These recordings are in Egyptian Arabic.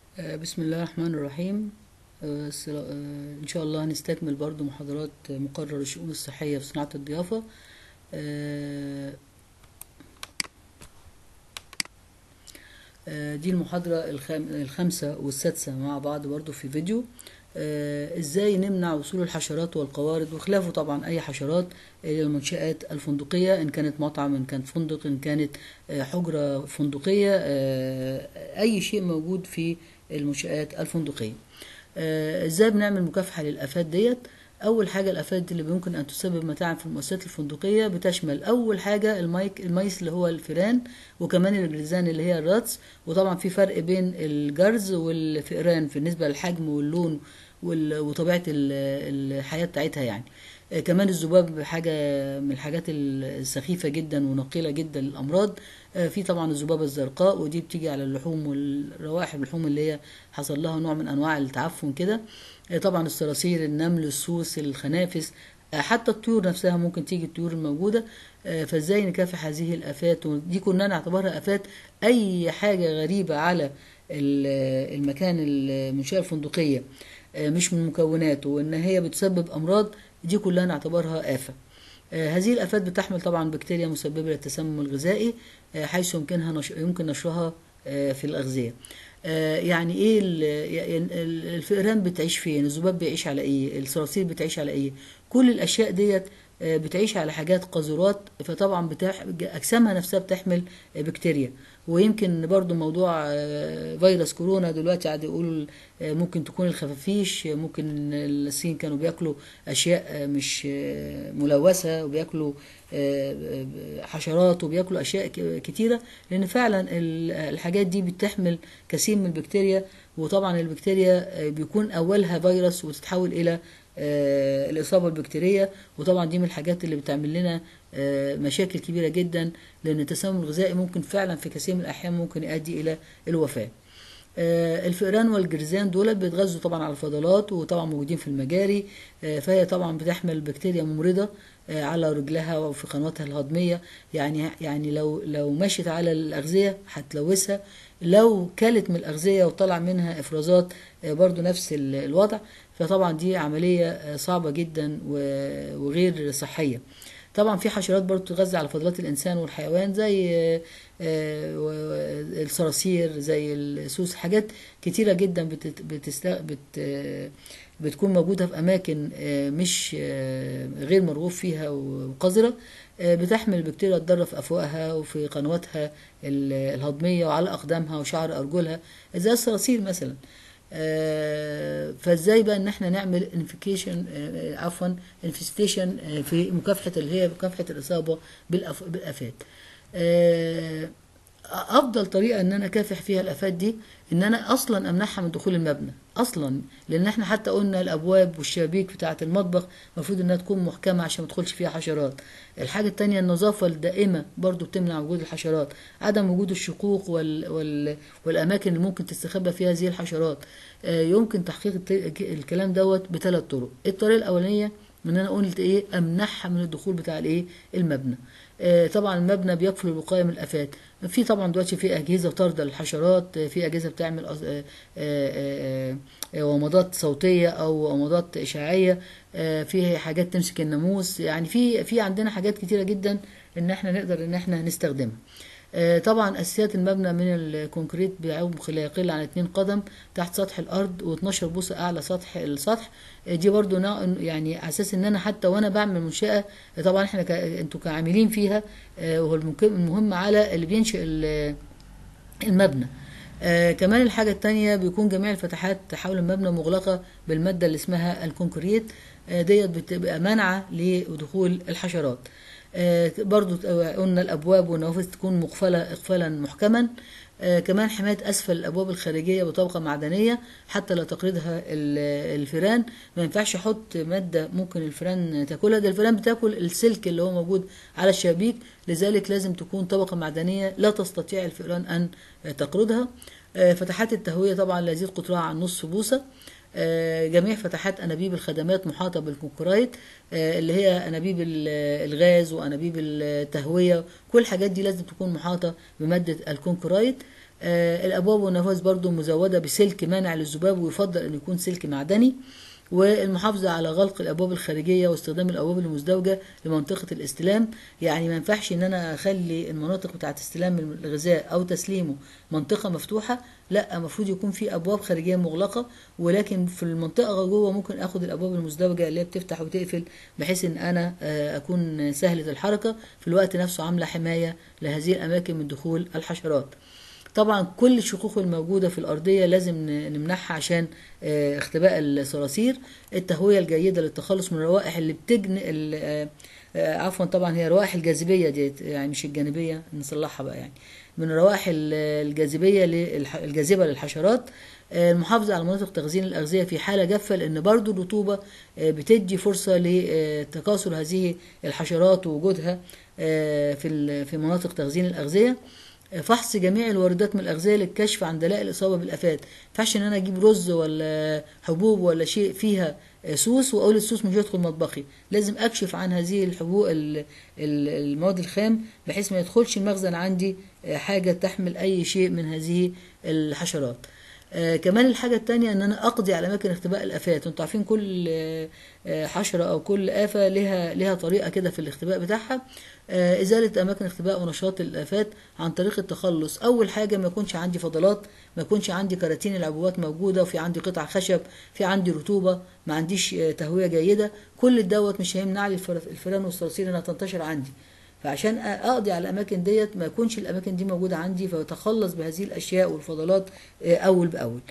آه، بسم الله الرحمن الرحيم آه، السلا- آه، إن شاء الله هنستكمل برضو محاضرات آه، مقرر الشؤون الصحية في صناعة الضيافة آه، آه، دي المحاضرة الخام- الخامسة والسادسة مع بعض برضو في فيديو آه، ازاي نمنع وصول الحشرات والقوارض وخلافه طبعا اي حشرات الى المنشآت الفندقية ان كانت مطعم ان كانت فندق ان كانت آه، حجرة فندقية آه، اي شيء موجود في المنشآت الفندقية آه، ازاي بنعمل مكافحة للآفات ديت اول حاجة الآفات اللي ممكن ان تسبب متاعب في المؤسسات الفندقية بتشمل اول حاجة المايك الميس اللي هو الفيران وكمان الجرزان اللي هي الراتس وطبعا في فرق بين الجرز والفئران بالنسبة للحجم واللون وال- وطبيعة ال- الحياة بتاعتها يعني آه، كمان الذباب حاجة من الحاجات السخيفة جدا ونقيلة جدا للأمراض آه، في طبعا الذبابة الزرقاء ودي بتيجي على اللحوم والروائح اللحوم اللي هي حصل لها نوع من أنواع التعفن كده آه، طبعا الصراصير النمل السوس الخنافس آه، حتى الطيور نفسها ممكن تيجي الطيور الموجودة آه، فازاي نكافح هذه الآفات ودي كنا نعتبرها آفات أي حاجة غريبة على ال- المكان المنشأة الفندقية آه، مش من مكوناته وإن هي بتسبب أمراض دي كلها نعتبرها آفة آه، هذه الآفات بتحمل طبعا بكتيريا مسببة للتسمم الغذائي آه، حيث يمكنها نش... يمكن نشرها آه، في الأغذية آه، يعني ايه ال- يعني ال- الفئران بتعيش فين الذباب بيعيش على ايه الصراصير بتعيش على ايه كل الاشياء ديت آه، بتعيش على حاجات قذرات فطبعا بتح... اجسامها نفسها بتحمل آه، بكتيريا ويمكن برضو موضوع آه، فيروس كورونا دلوقتي قاعد يقولوا آه، ممكن تكون الخفافيش آه، ممكن الصين كانوا بياكلوا اشياء آه، مش آه، ملوثه وبياكلوا آه، آه، حشرات وبياكلوا اشياء ك- كتيره لان فعلا ال- الحاجات دي بتحمل كثير من البكتيريا وطبعا البكتيريا آه، بيكون اولها فيروس وتتحول الى آه، الاصابه البكتيريه وطبعا دي من الحاجات اللي بتعمل لنا آه، مشاكل كبيره جدا لان التسمم الغذائي ممكن فعلا في كثير من الاحيان ممكن يؤدي الى الوفاه آه، الفئران والجرذان دول بيتغذوا طبعا على الفضلات وطبعا موجودين في المجاري آه، فهي طبعا بتحمل بكتيريا ممرضة آه، على رجلها وفي قنواتها الهضمية يعني يعني لو لو مشيت على الأغذية هتلوثها لو كلت من الأغذية وطلع منها إفرازات آه، برضو نفس ال- الوضع فطبعا دي عملية آه، صعبة جدا و- وغير صحية طبعا في حشرات برضو تغذي على فضلات الانسان والحيوان زي آه، آه، و- و- الصراصير زي السوس حاجات كتيره جدا بتت بتست بت آه، بتكون موجوده في اماكن آه، مش آه، غير مرغوب فيها وقذره آه، بتحمل بكتيريا تضر في افواهها وفي قنواتها ال- الهضميه وعلى اقدامها وشعر ارجلها زي الصراصير مثلا آه، فازاي بقى ان احنا نعمل انفكيشن عفوا انفستيشن في مكافحه اللي هي مكافحه الاصابه بالأف- بالافات آه، افضل طريقه ان انا اكافح فيها الافات دي ان انا اصلا امنعها من دخول المبنى اصلا لان احنا حتى قلنا الابواب والشبابيك بتاعه المطبخ المفروض انها تكون محكمه عشان ما تدخلش فيها حشرات الحاجه التانية النظافه الدائمه برضو بتمنع وجود الحشرات عدم وجود الشقوق وال... وال... والاماكن اللي ممكن تستخبى فيها هذه الحشرات آه، يمكن تحقيق الت- الكلام دوت بثلاث طرق الطريقه الاولانيه ان انا قلت ايه امنعها من الدخول بتاع الايه المبنى آه، طبعا المبنى بيكفل الوقايه من الافات في طبعا دلوقتي في اجهزه طارده للحشرات آه، في اجهزه بتعمل أص- آه، آه، آه، ومضات صوتيه او ومضات اشعاعيه آه، في حاجات تمسك الناموس يعني في في عندنا حاجات كتيره جدا ان احنا نقدر ان احنا نستخدمها آه، طبعا اساسيات المبنى من الكونكريت بعمق لا يقل عن 2 قدم تحت سطح الارض و12 بوصه اعلى سطح السطح آه، دي برضو نا- يعني على اساس ان انا حتى وانا بعمل منشاه آه، طبعا احنا ك... انتوا كعاملين فيها آه، وهو المك- المهم على اللي بينشئ ال- المبنى آه كمان الحاجة التانية بيكون جميع الفتحات حول المبنى مغلقة بالمادة اللي اسمها الكونكريت آه ديت بتبقى مانعة لدخول الحشرات آه برضو قلنا الأبواب والنوافذ تكون مقفلة إقفالا محكما آه كمان حماية أسفل الأبواب الخارجية بطبقة معدنية حتى لا تقرضها ال- الفيران ما ينفعش أحط مادة ممكن الفيران تاكلها ده الفيران بتاكل السلك اللي هو موجود على الشبابيك لذلك لازم تكون طبقة معدنية لا تستطيع الفئران أن تقرضها آه، فتحات التهوية طبعا لا يزيد قطرها عن نص بوصة آه، جميع فتحات أنابيب الخدمات محاطة بالكونكرايت آه، اللي هي أنابيب ال- الغاز وأنابيب التهوية كل الحاجات دي لازم تكون محاطة بمادة الكونكرايت آه، الابواب والنوافذ برضو مزوده بسلك مانع للذباب ويفضل ان يكون سلك معدني والمحافظة على غلق الأبواب الخارجية واستخدام الأبواب المزدوجة لمنطقة الاستلام يعني ما ينفعش إن أنا أخلي المناطق بتاعة استلام الغذاء أو تسليمه منطقة مفتوحة لا المفروض يكون في أبواب خارجية مغلقة ولكن في المنطقة جوه ممكن أخد الأبواب المزدوجة اللي هي بتفتح وتقفل بحيث إن أنا آه، أكون سهلة الحركة في الوقت نفسه عاملة حماية لهذه الأماكن من دخول الحشرات طبعا كل الشقوق الموجودة في الأرضية لازم ن- نمنعها عشان آه، اختباء الصراصير التهوية الجيدة للتخلص من الروائح اللي بتجن ال- آه، آه، عفوا طبعا هي روائح الجاذبية ديت يعني مش الجانبية نصلحها بقى يعني من الروائح ال- الجاذبية للح- الجاذبة للحشرات آه، المحافظة على مناطق تخزين الأغذية في حالة جافة لأن برضو الرطوبة آه، بتدي فرصة لتكاثر هذه الحشرات ووجودها آه، في ال- في مناطق تخزين الأغذية فحص جميع الواردات من الأغذية للكشف عن دلائل الإصابة بالآفات ينفعش إن أنا أجيب رز ولا حبوب ولا شيء فيها سوس وأقول السوس مش هيدخل مطبخي لازم أكشف عن هذه الحبوب ال- ال- المواد الخام بحيث ما يدخلش المخزن عندي حاجة تحمل أي شيء من هذه الحشرات آه كمان الحاجة التانية ان انا اقضي على اماكن اختباء الافات انتوا عارفين كل آه، آه، حشرة او كل آفة لها لها طريقة كده في الاختباء بتاعها آه ازالة اماكن اختباء ونشاط الافات عن طريق التخلص اول حاجة ما يكونش عندي فضلات ما يكونش عندي كراتين العبوات موجودة وفي عندي قطع خشب في عندي رطوبة ما عنديش آه، تهوية جيدة كل الدوت مش هيمنع لي الفر- الفئران والصراصير انها تنتشر عندي فعشان اقضي على الاماكن ديت ما يكونش الاماكن دي موجوده عندي فاتخلص بهذه الاشياء والفضلات آه، اول باول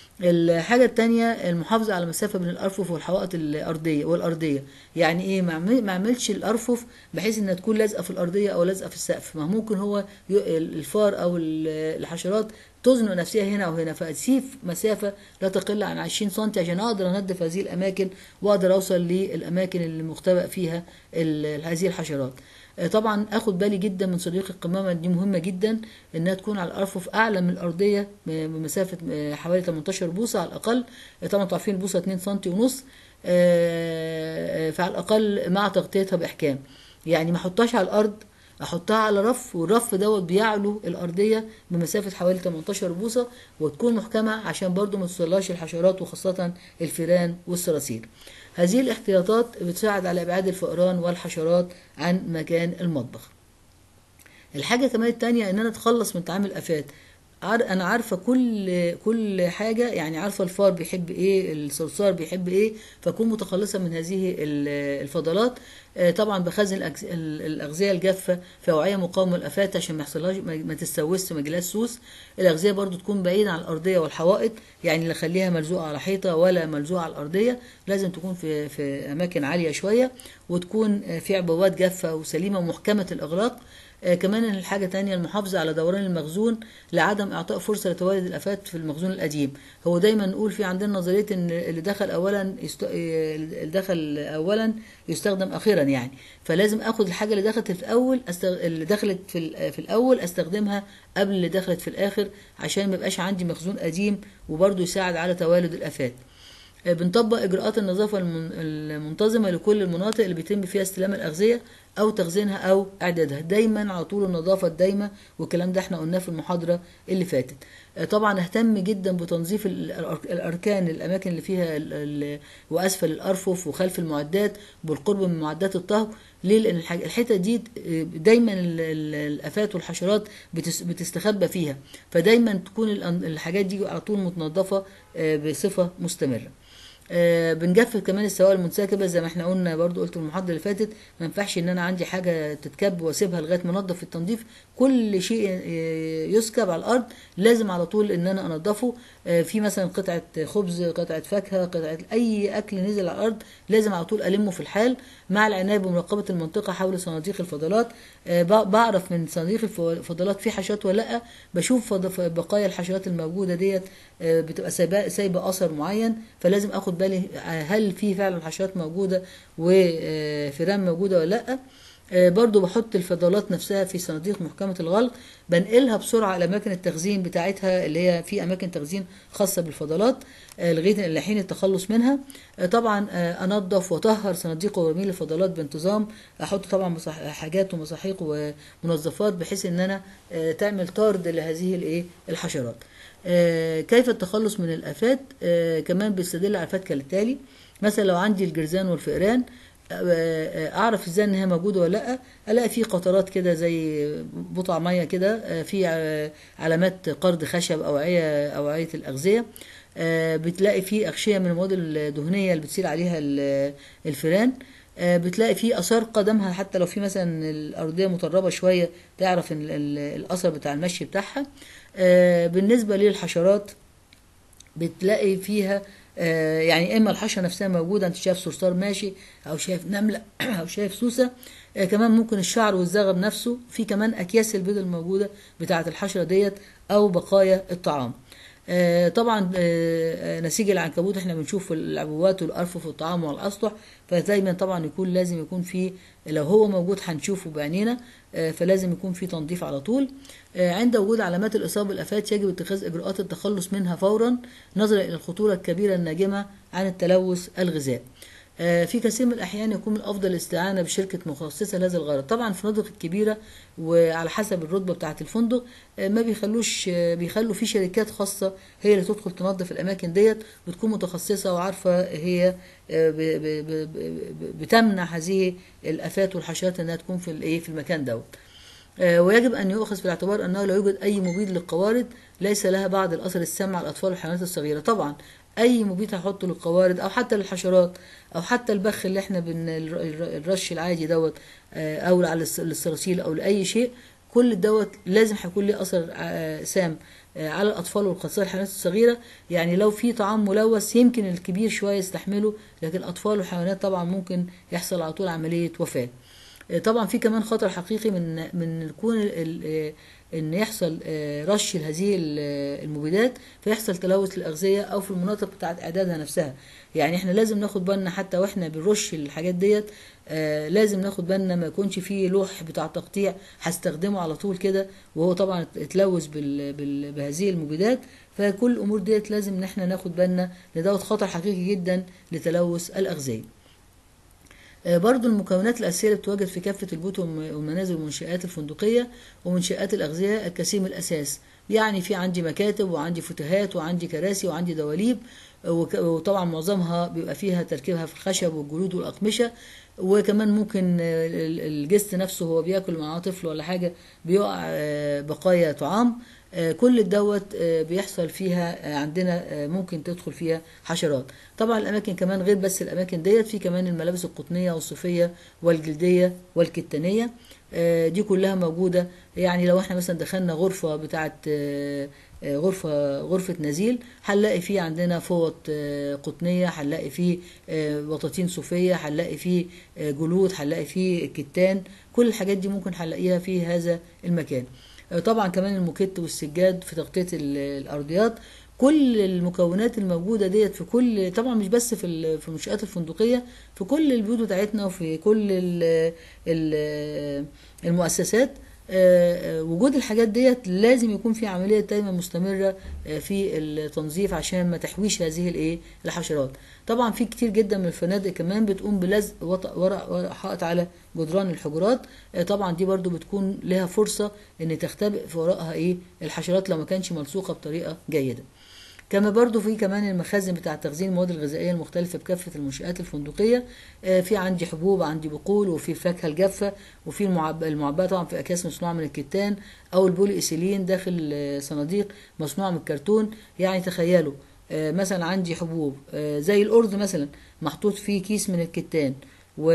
الحاجة التانية المحافظة على المسافة بين الأرفف والحوائط الأرضية والأرضية يعني إيه ما أعمل- ما أعملش الأرفف بحيث إنها تكون لازقة في الأرضية أو لازقة في السقف ما ممكن هو ي- الفار أو ال- الحشرات تزنق نفسها هنا أو هنا فأسيب مسافة لا تقل عن 20 سم عشان أقدر أنظف هذه الأماكن وأقدر أوصل للأماكن اللي مختبأ فيها ال- هذه الحشرات آه، طبعا اخد بالي جدا من صديق القمامه دي مهمه جدا انها تكون على الارفف اعلى من الارضيه بمسافه آه، حوالي 18 بوصه على الاقل آه، طبعا انتوا عارفين البوصه 2 سم ونص آه، آه، فعلى الاقل مع تغطيتها باحكام يعني ما احطهاش على الارض احطها على رف والرف دوت بيعلو الارضيه بمسافه حوالي 18 بوصه وتكون محكمه عشان برضو ما توصلهاش الحشرات وخاصه الفيران والصراصير هذه الاحتياطات بتساعد على ابعاد الفئران والحشرات عن مكان المطبخ الحاجة كمان التانية ان انا اتخلص من تعامل الافات عار- انا عارفة كل كل حاجة يعني عارفة الفار بيحب ايه الصرصار بيحب ايه فاكون متخلصة من هذه ال- الفضلات آه، طبعا بخزن الأجز- ال- الاغذية الجافة في اوعية مقاومة للافات عشان ما يحصلهاش ما ما تتسوسش ما يجيلهاش سوس الاغذية برضو تكون بعيدة عن الارضية والحوائط يعني لا اخليها ملزوقة على حيطة ولا ملزوقة على الارضية لازم تكون في في اماكن عالية شوية وتكون آه، في عبوات جافة وسليمة ومحكمة الاغلاق آه، كمان الحاجة تانية المحافظة على دوران المخزون لعدم إعطاء فرصة لتوالد الآفات في المخزون القديم هو دايما نقول في عندنا نظرية إن اللي دخل أولا يست... آه، اللي دخل أولا يستخدم أخيرا يعني فلازم آخد الحاجة اللي دخلت في الأول أستغ... اللي دخلت في, ال... في الأول أستخدمها قبل اللي دخلت في الآخر عشان ما يبقاش عندي مخزون قديم وبرضه يساعد على توالد الآفات بنطبق اجراءات النظافه المن- المنتظمه لكل المناطق اللي بيتم فيها استلام الاغذيه او تخزينها او اعدادها دايما على طول النظافه الدايمه والكلام ده احنا قلناه في المحاضره اللي فاتت آه، طبعا اهتم جدا بتنظيف ال- الأر- الاركان الاماكن اللي فيها ال- ال- واسفل الارفف وخلف المعدات بالقرب من معدات الطهو ليه لان الحاج- الحته دي آه، دايما ال- ال- الافات والحشرات بتس- بتستخبى فيها فدايما تكون الأن- الحاجات دي على طول متنظفه آه، بصفه مستمره آه، بنجفف كمان السوائل المنسكبه زي ما احنا قلنا برضو قلت في المحاضره اللي فاتت ما ينفعش ان انا عندي حاجه تتكب واسيبها لغايه ما انضف التنظيف كل شيء آه، يسكب على الارض لازم على طول ان انا انضفه آه، في مثلا قطعه خبز قطعه فاكهه قطعه اي اكل نزل على الارض لازم على طول المه في الحال مع العنايه بمراقبه المنطقه حول صناديق الفضلات آه، ب- بعرف من صناديق الف- الفضلات في حشرات ولا لا بشوف فض- بقايا الحشرات الموجوده ديت آه، بتبقى سايبه سايبه اثر معين فلازم اخد بالي آه، هل في فعلا حشرات موجوده وفيران موجوده ولا لا آه، برضو بحط الفضلات نفسها في صناديق محكمة الغلق بنقلها بسرعة إلى أماكن التخزين بتاعتها اللي هي في أماكن تخزين خاصة بالفضلات آه، لغاية لحين التخلص منها آه، طبعا آه، أنظف وأطهر صناديق وبراميل الفضلات بانتظام أحط طبعا مصح- حاجات ومساحيق ومنظفات بحيث إن أنا آه، تعمل طارد لهذه الإيه الحشرات آه، كيف التخلص من الآفات آه، كمان بيستدل على الآفات كالتالي مثلا لو عندي الجرذان والفئران اعرف ازاي ان هي موجوده ولا لا الاقي في قطرات كده زي بقع ميه كده آه، في ع- علامات قرض خشب اوعيه اوعيه الاغذيه آه، بتلاقي في اغشيه من المواد الدهنيه اللي بتسيل عليها ال- الفئران آه، بتلاقي في اثار قدمها حتى لو في مثلا الارضيه مطربه شويه تعرف ال- ال- الاثر بتاع المشي بتاعها آه، بالنسبه للحشرات بتلاقي فيها آه، يعني اما الحشره نفسها موجوده انت شايف صرصار ماشي او شايف نمله او شايف سوسه آه، كمان ممكن الشعر والزغب نفسه في كمان اكياس البيض الموجوده بتاعه الحشره ديت او بقايا الطعام آه، طبعا آه، آه، نسيج العنكبوت احنا بنشوف العبوات والارفف والطعام والاسطح فدايما طبعا يكون لازم يكون في لو هو موجود هنشوفه بعينينا آه، فلازم يكون في تنظيف على طول آه، عند وجود علامات الاصابه بالافات يجب اتخاذ اجراءات التخلص منها فورا نظرا الى الخطوره الكبيره الناجمه عن التلوث الغذائي آه، في كثير من الأحيان يكون الأفضل الاستعانة بشركة مخصصة لهذا الغرض طبعا في الفنادق الكبيرة وعلى حسب الرتبة بتاعة الفندق آه، ما بيخلوش آه، بيخلوا في شركات خاصة هي اللي تدخل تنظف الأماكن ديت بتكون متخصصة وعارفة هي آه، ب- ب- ب- ب- بتمنع هذه الآفات والحشرات إنها تكون في الإيه في المكان دوت آه، ويجب أن يؤخذ في الاعتبار أنه لا يوجد أي مبيد للقوارض ليس لها بعض الأثر السام على الأطفال والحيوانات الصغيرة طبعا أي مبيد هحطه للقوارض أو حتى للحشرات أو حتى البخ اللي احنا بن الر- الر- الرش العادي دوت آه، أو على الس- الصراصيل أو لأي شيء كل دوت لازم هيكون ليه أثر آه، سام آه، على الأطفال والخاصة الحيوانات الصغيرة يعني لو في طعام ملوث يمكن الكبير شوية يستحمله لكن الأطفال والحيوانات طبعا ممكن يحصل على طول عملية وفاة طبعا في كمان خطر حقيقي من من يكون ال- ال- ان يحصل آه، رش لهذه ال- المبيدات فيحصل تلوث للاغذيه او في المناطق بتاعه اعدادها نفسها يعني احنا لازم ناخد بالنا حتى واحنا بنرش الحاجات ديت آه، لازم ناخد بالنا ما يكونش فيه لوح بتاع تقطيع هستخدمه على طول كده وهو طبعا اتلوث بال- بال- بهذه المبيدات فكل الامور ديت لازم ان احنا ناخد بالنا لان دوت خطر حقيقي جدا لتلوث الاغذيه آه، برضو المكونات الأساسية اللي بتواجد في كافة البيوت والم- والمنازل والمنشآت الفندقية ومنشآت الأغذية الكثير من الأساس يعني في عندي مكاتب وعندي فتوهات وعندي كراسي وعندي دواليب آه، وك- وطبعا معظمها بيبقى فيها تركيبها في الخشب والجلود والأقمشة وكمان ممكن آه، ال- الجست نفسه هو بياكل مع طفل ولا حاجة بيقع آه، بقايا طعام آه، كل دوت آه، بيحصل فيها آه، عندنا آه، ممكن تدخل فيها حشرات طبعا الاماكن كمان غير بس الاماكن ديت في كمان الملابس القطنيه والصوفيه والجلديه والكتانيه آه، دي كلها موجوده يعني لو احنا مثلا دخلنا غرفه بتاعه آه، آه، غرفه غرفه نزيل هنلاقي فيه عندنا فوط آه، قطنيه هنلاقي فيه آه، بطاطين صوفيه هنلاقي فيه آه، جلود هنلاقي فيه كتان كل الحاجات دي ممكن هنلاقيها في هذا المكان آه، طبعا كمان الموكيت والسجاد في تغطيه ال- الارضيات كل المكونات الموجوده ديت في كل طبعا مش بس في ال- في المنشات الفندقيه في كل البيوت بتاعتنا وفي كل ال- ال- المؤسسات آه، آه، وجود الحاجات ديت لازم يكون في عمليه دايما مستمره آه، في التنظيف عشان ما تحويش هذه الايه الحشرات طبعا في كتير جدا من الفنادق كمان بتقوم بلزق وط- ورق ورق حائط على جدران الحجرات آه، طبعا دي برضو بتكون لها فرصه ان تختبئ في وراءها ايه الحشرات لو ما كانش ملصوقه بطريقه جيده كما برضو في كمان المخازن بتاع تخزين المواد الغذائيه المختلفه بكافه المنشات الفندقيه آه، في عندي حبوب عندي بقول وفي الفاكهه الجافه وفي المعب- المعبأه طبعا في اكياس مصنوعه من الكتان او البولي ايثيلين داخل آه، صناديق مصنوعه من الكرتون يعني تخيلوا آه، مثلا عندي حبوب آه، زي الأرز مثلا محطوط فيه كيس من الكتان و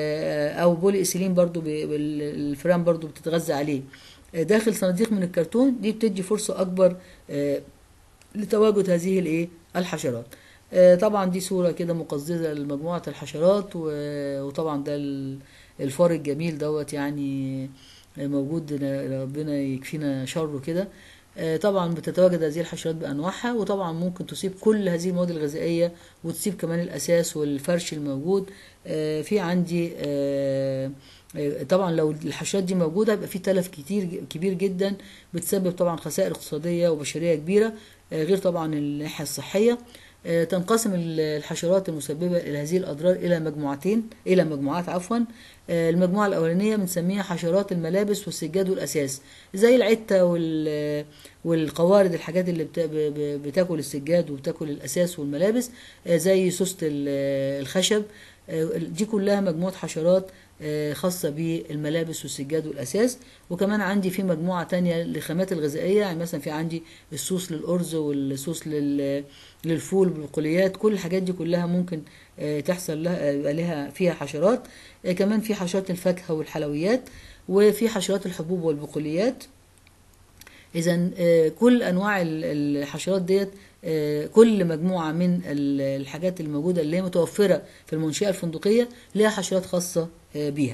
او بولي ايثيلين برضو بي- بال- الفئران برضو بتتغذى عليه آه، داخل صناديق من الكرتون دي بتدي فرصه اكبر آه، لتواجد هذه الايه الحشرات آه، طبعا دي صورة كده مقززة لمجموعة الحشرات و- وطبعا ده ال- الفار الجميل دوت يعني موجود ن- ربنا يكفينا شره كده آه، طبعا بتتواجد هذه الحشرات بأنواعها وطبعا ممكن تصيب كل هذه المواد الغذائية وتصيب كمان الأساس والفرش الموجود آه، في عندي آه، آه، طبعا لو الحشرات دي موجوده يبقى في تلف كتير كبير جدا بتسبب طبعا خسائر اقتصاديه وبشريه كبيره آه، غير طبعا الناحيه الصحيه آه، تنقسم ال- الحشرات المسببه الى هذه الاضرار الى مجموعتين الى مجموعات عفوا آه، المجموعه الاولانيه بنسميها حشرات الملابس والسجاد والاساس زي العته وال والقوارض الحاجات اللي بتا- ب- ب- بتاكل السجاد وبتاكل الاساس والملابس آه، زي سوسه ال- الخشب آه، دي كلها مجموعه حشرات آه، خاصة بالملابس والسجاد والأساس وكمان عندي في مجموعة تانية للخامات الغذائية يعني مثلا في عندي الصوص للأرز والصوص لل- للفول بالبقوليات كل الحاجات دي كلها ممكن آه، تحصل لها آه، يبقى لها فيها حشرات آه، كمان في حشرات الفاكهة والحلويات وفي حشرات الحبوب والبقوليات اذا كل انواع ال- الحشرات ديت آه، كل مجموعه من ال- الحاجات الموجوده اللي هي متوفره في المنشاه الفندقيه ليها حشرات خاصه آه، بيها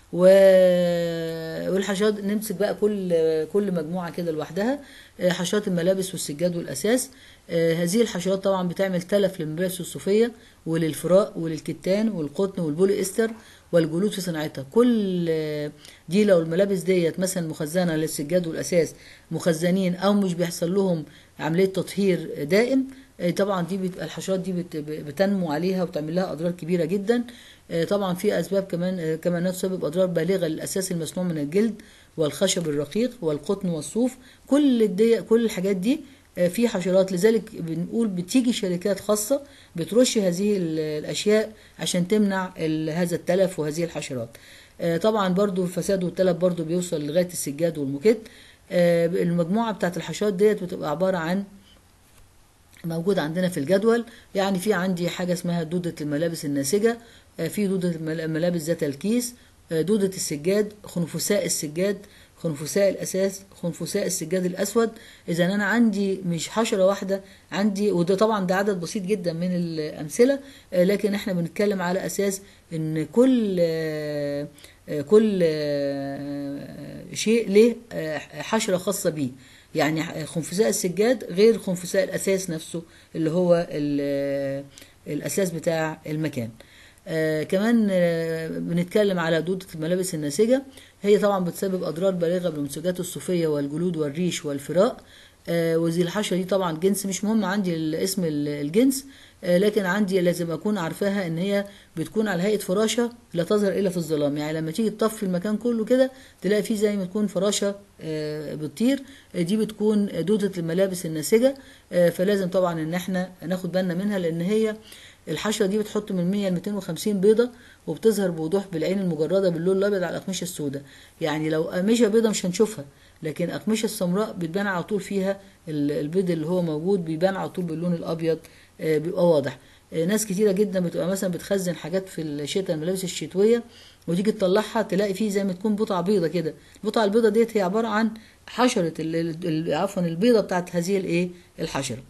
و- والحشرات نمسك بقى كل كل مجموعه كده لوحدها آه، حشرات الملابس والسجاد والاساس آه، هذه الحشرات طبعا بتعمل تلف للملابس الصوفيه وللفراء وللكتان والقطن والبولي استر والجلود في صناعتها كل آه، دي لو الملابس ديت مثلا مخزنه للسجاد والاساس مخزنين او مش بيحصل لهم عمليه تطهير دائم آه، طبعا دي بتبقى الحشرات دي بت- بتنمو عليها وبتعمل لها اضرار كبيره جدا آه، طبعا في اسباب كمان آه، كمان إنها تسبب اضرار بالغه للاساس المصنوع من الجلد والخشب الرقيق والقطن والصوف كل دي كل الحاجات دي آه، في حشرات لذلك بنقول بتيجي شركات خاصة بترش هذه ال- الأشياء عشان تمنع ال- هذا التلف وهذه الحشرات آه، طبعا برضو الفساد والتلف برضو بيوصل لغاية السجاد والموكيت آه، المجموعة بتاعت الحشرات ديت بتبقى عبارة عن موجود عندنا في الجدول يعني في عندي حاجة اسمها دودة الملابس الناسجة آه، في دودة المل- الملابس ذات الكيس آه، دودة السجاد خنفساء السجاد خنفساء الأساس خنفساء السجاد الأسود إذا أنا عندي مش حشرة واحدة عندي وده طبعا ده عدد بسيط جدا من الأمثلة آه، لكن احنا بنتكلم على أساس إن كل آه، آه، كل آه، شيء له آه، حشرة خاصة بيه يعني خنفساء السجاد غير خنفساء الأساس نفسه اللي هو ال- الأساس بتاع المكان آه كمان آه بنتكلم على دودة الملابس الناسجة هي طبعا بتسبب أضرار بالغة بالمنسوجات الصوفية والجلود والريش والفراء آه وذي الحشرة دي طبعا جنس مش مهم عندي ال- اسم ال- الجنس آه لكن عندي لازم أكون عارفاها إن هي بتكون على هيئة فراشة لا تظهر إلا في الظلام يعني لما تيجي تطفي المكان كله كده تلاقي فيه زي ما تكون فراشة آه بتطير آه دي بتكون دودة الملابس الناسجة آه فلازم طبعا إن احنا ناخد بالنا منها لأن هي الحشرة دي بتحط من 100 ل 250 بيضة وبتظهر بوضوح بالعين المجردة باللون الأبيض على الأقمشة السوداء يعني لو أقمشة بيضة مش هنشوفها لكن أقمشة السمراء بتبان على طول فيها ال- البيض اللي هو موجود بيبان على طول باللون الأبيض آه، بيبقى واضح آه، ناس كتيرة جدا بتبقى مثلا بتخزن حاجات في الشتاء الملابس الشتوية وتيجي تطلعها تلاقي فيه زي ما تكون بقعة بيضة كده البقعة البيضة ديت هي عبارة عن حشرة ال- ال- ال- عفوا البيضة بتاعت هذه الايه الحشرة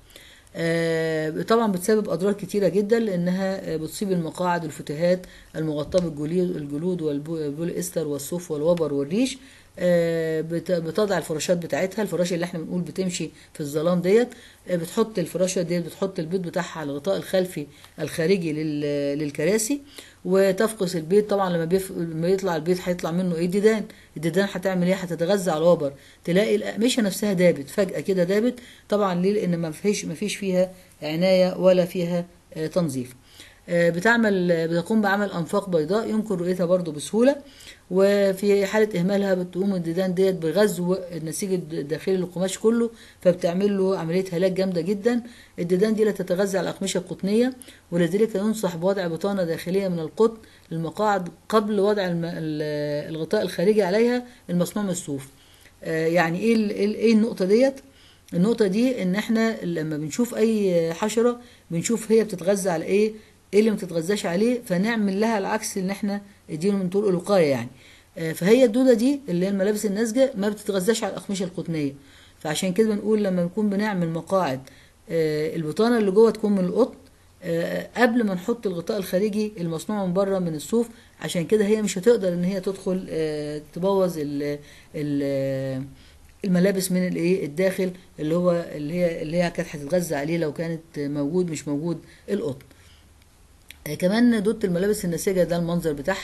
آه، طبعا بتسبب اضرار كتيره جدا لانها آه، بتصيب المقاعد والفتيهات المغطاه بالجلود الجلود والبولي استر والصوف والوبر والريش آه، بت- بتضع الفراشات بتاعتها الفراشه اللي احنا بنقول بتمشي في الظلام ديت آه، بتحط الفراشه ديت بتحط البيض بتاعها على الغطاء الخلفي الخارجي لل- للكراسي وتفقس البيض طبعا لما, بيف... لما يطلع البيض هيطلع منه ايه ديدان الديدان هتعمل ايه هتتغذى على الوبر تلاقي الاقمشه نفسها دابت فجاه كده دابت طبعا ليه لان ما فيش ما فيش فيها عنايه ولا فيها آه، تنظيف آه، بتعمل آه، بتقوم بعمل انفاق بيضاء يمكن رؤيتها برضو بسهوله وفي حاله اهمالها بتقوم الديدان ديت بغزو النسيج الداخلي للقماش كله فبتعمل له عمليه هلاك جامده جدا الديدان دي لا تتغذى على الاقمشه القطنيه ولذلك ينصح بوضع بطانه داخليه من القطن للمقاعد قبل وضع الم- ال- الغطاء الخارجي عليها المصنوع من الصوف آه، يعني ايه ال- ايه ايه النقطه ديت النقطه دي ان احنا لما بنشوف اي حشره بنشوف هي بتتغذى على ايه ايه اللي ما بتتغذاش عليه فنعمل لها العكس ان احنا اديله من طرق الوقايه يعني آه، فهي الدوده دي اللي هي الملابس الناسجه ما بتتغذاش على الاقمشه القطنيه فعشان كده بنقول لما نكون بنعمل مقاعد آه، البطانه اللي جوه تكون من القطن آه، قبل ما نحط الغطاء الخارجي المصنوع من بره من الصوف عشان كده هي مش هتقدر ان هي تدخل آه، تبوظ ال ال الملابس من الايه الداخل اللي هو اللي هي اللي هي كانت هتتغذى عليه لو كانت موجود مش موجود القطن آه، كمان دودة الملابس النسيجة ده المنظر بتاعها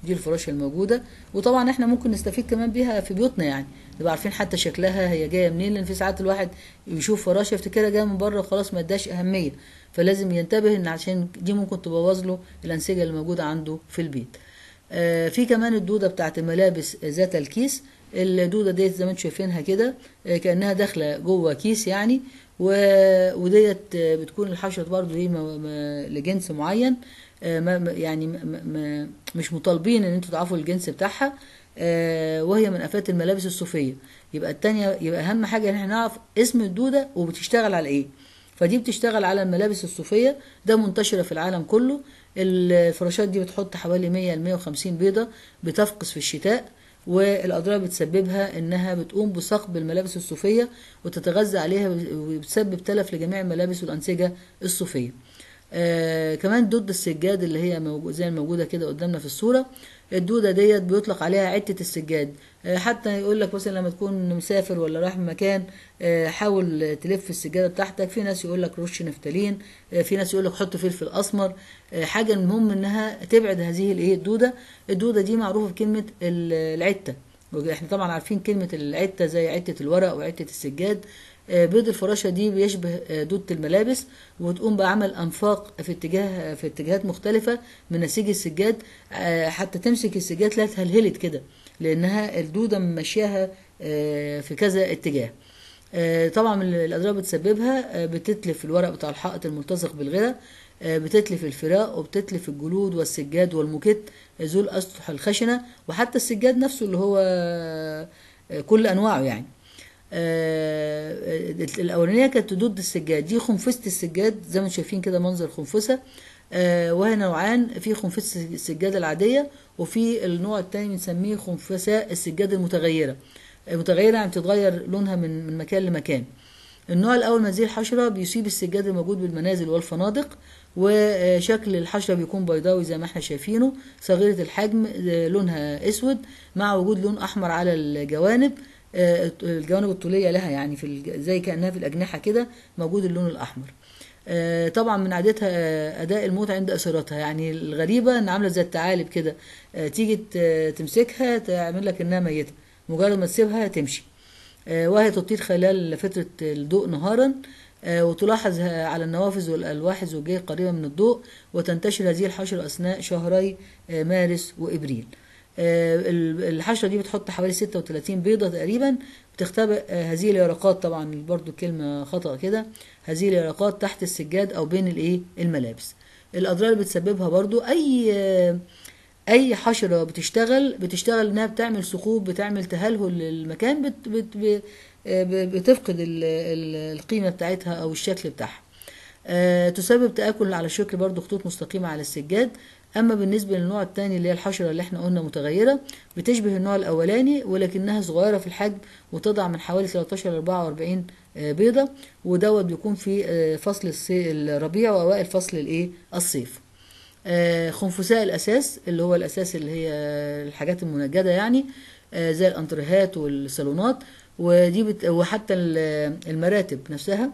دي الفراشه الموجوده وطبعا احنا ممكن نستفيد كمان بيها في بيوتنا يعني نبقى عارفين حتى شكلها هي جايه منين لان في ساعات الواحد يشوف فراشه يفتكرها جايه من بره وخلاص ما اداش اهميه فلازم ينتبه ان عشان دي ممكن تبوظ له الانسجه اللي موجوده عنده في البيت آه، في كمان الدوده بتاعت الملابس ذات الكيس الدوده ديت زي ما انتم شايفينها كده آه، كانها داخله جوه كيس يعني و- وديت آه، بتكون الحشره برضو دي م- م- لجنس معين آه، ما ما- يعني م- م- مش مطالبين ان انتوا تعرفوا الجنس بتاعها آه، وهي من افات الملابس الصوفيه يبقى التانية يبقى اهم حاجه ان احنا نعرف اسم الدوده وبتشتغل على ايه فدي بتشتغل على الملابس الصوفيه ده منتشره في العالم كله الفراشات دي بتحط حوالي 100 ل 150 بيضه بتفقس في الشتاء والاضرار بتسببها انها بتقوم بثقب الملابس الصوفيه وتتغذى عليها وبتسبب تلف لجميع الملابس والانسجه الصوفيه آه كمان دود السجاد اللي هي موجو- زي الموجوده كده قدامنا في الصوره الدوده ديت بيطلق عليها عته السجاد آه حتى يقول لك مثلا لما تكون مسافر ولا رايح مكان آه حاول تلف السجاده بتاعتك في ناس يقول لك رش نفتالين آه في ناس يقول لك حط فلفل اسمر آه حاجه المهم انها تبعد هذه الايه الدوده الدوده دي معروفه بكلمه ال- العته احنا طبعا عارفين كلمه العته زي عته الورق وعته السجاد آه، بيض الفراشه دي بيشبه آه، دوده الملابس وتقوم بعمل انفاق في اتجاه في اتجاهات مختلفه من نسيج السجاد آه، حتى تمسك السجاد تلاقيها اتهلهلت كده لانها الدوده ماشياها آه، في كذا اتجاه آه، طبعا من الاضرار بتسببها آه، بتتلف الورق بتاع الحائط الملتصق بالغذاء آه، بتتلف الفراء وبتتلف الجلود والسجاد والموكيت آه، ذو الاسطح الخشنه وحتى السجاد نفسه اللي هو آه، كل انواعه يعني آه، الاولانيه كانت ضد السجاد دي خنفسه السجاد زي ما انتم شايفين كده منظر خنفسه آه، وهي نوعان في خنفسه السجاده العاديه وفي النوع الثاني بنسميه خنفسه السجاده المتغيره المتغيره يعني بتتغير لونها من من مكان لمكان النوع الاول من هذه الحشره بيصيب السجاد الموجود بالمنازل والفنادق وشكل الحشره بيكون بيضاوي زي ما احنا شايفينه صغيره الحجم آه، لونها اسود مع وجود لون احمر على الجوانب آه، الجوانب الطوليه لها يعني في الج- زي كانها في الاجنحه كده موجود اللون الاحمر آه، طبعا من عادتها آه، اداء الموت عند اسرتها يعني الغريبه ان عامله زي الثعالب كده آه، تيجي ت- تمسكها تعمل لك انها ميته مجرد ما تسيبها تمشي آه، وهي تطير خلال فترة الضوء نهارا آه، وتلاحظ ه- على النوافذ والألواح الزجاجية قريبة من الضوء وتنتشر هذه الحشرة أثناء شهري آه، مارس وإبريل آه، ال- الحشرة دي بتحط حوالي 36 بيضة تقريبا بتختبئ آه، هذه اليرقات طبعا برضو كلمة خطأ كده هذه اليرقات تحت السجاد أو بين الإيه الملابس الأضرار اللي بتسببها برضو أي آه، اي حشره بتشتغل بتشتغل انها بتعمل ثقوب بتعمل تهلهل للمكان بت بت ب- ب- بتفقد ال- ال- القيمه بتاعتها او الشكل بتاعها آه، تسبب تاكل على شكل برضو خطوط مستقيمه على السجاد اما بالنسبه للنوع الثاني اللي هي الحشره اللي احنا قلنا متغيره بتشبه النوع الاولاني ولكنها صغيره في الحجم وتضع من حوالي 13 ل 44 آه، بيضه ودوت بيكون في آه، فصل الصي- الربيع واوائل فصل الايه الصيف آه، خنفساء الاساس اللي هو الاساس اللي هي الحاجات المنجده يعني آه، زي الانتريهات والصالونات ودي بت... وحتى ال- المراتب نفسها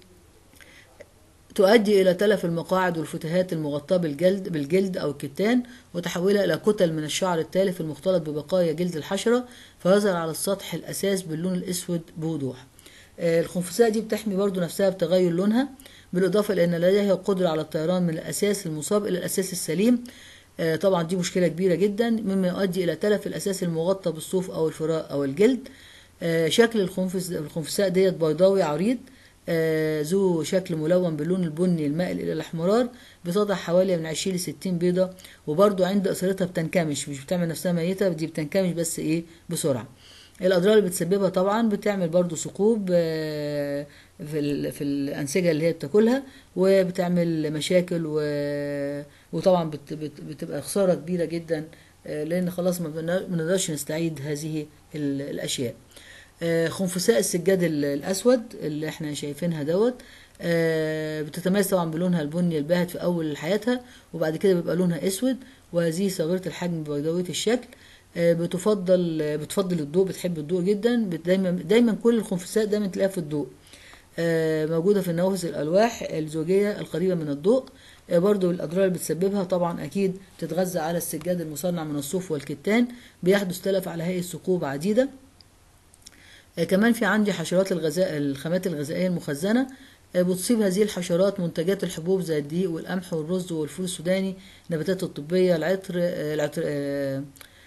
تؤدي إلى تلف المقاعد والفتحات المغطاة بالجلد بالجلد أو الكتان وتحولها إلى كتل من الشعر التالف المختلط ببقايا جلد الحشرة فيظهر على السطح الأساس باللون الأسود بوضوح. آه، الخنفساء دي بتحمي برضو نفسها بتغير لونها بالإضافة إلى أن لديها القدرة على الطيران من الأساس المصاب إلى الأساس السليم آه، طبعا دي مشكلة كبيرة جدا مما يؤدي إلى تلف الأساس المغطى بالصوف أو الفراء أو الجلد آه، شكل الخنفس الخنفساء ديت بيضاوي عريض آه، ذو شكل ملون باللون البني المائل إلى الاحمرار بتضع حوالي من 20 ل 60 بيضة وبرضو عند إثارتها بتنكمش مش بتعمل نفسها ميتة دي بتنكمش بس إيه بسرعة الأضرار اللي بتسببها طبعا بتعمل برضو ثقوب آه، في ال- في الأنسجة اللي هي بتاكلها وبتعمل مشاكل و... وطبعا بت... بت... بتبقى خسارة كبيرة جدا آه، لأن خلاص ما بن- ما نقدرش نستعيد هذه ال- الأشياء آه، خنفساء السجاد ال- الأسود اللي احنا شايفينها دوت آه، بتتميز طبعا بلونها البني الباهت في أول حياتها وبعد كده بيبقى لونها أسود وهذه صغيرة الحجم بيضاوية الشكل آه، بتفضل آه، بتفضل الضوء بتحب الضوء جدا بت- دايما دايما كل الخنفساء دايما تلاقيها في الضوء آه، موجودة في النوافذ الألواح الزوجية القريبة من الضوء آه، برضو الأضرار اللي بتسببها طبعا أكيد تتغذى على السجاد المصنع من الصوف والكتان بيحدث تلف على هيئة ثقوب عديدة آه، كمان في عندي حشرات الغذاء الخامات الغذائية المخزنة آه، بتصيب هذه الحشرات منتجات الحبوب زي الدقيق والقمح والرز والفول السوداني النباتات الطبية العطر آه، العطر آه،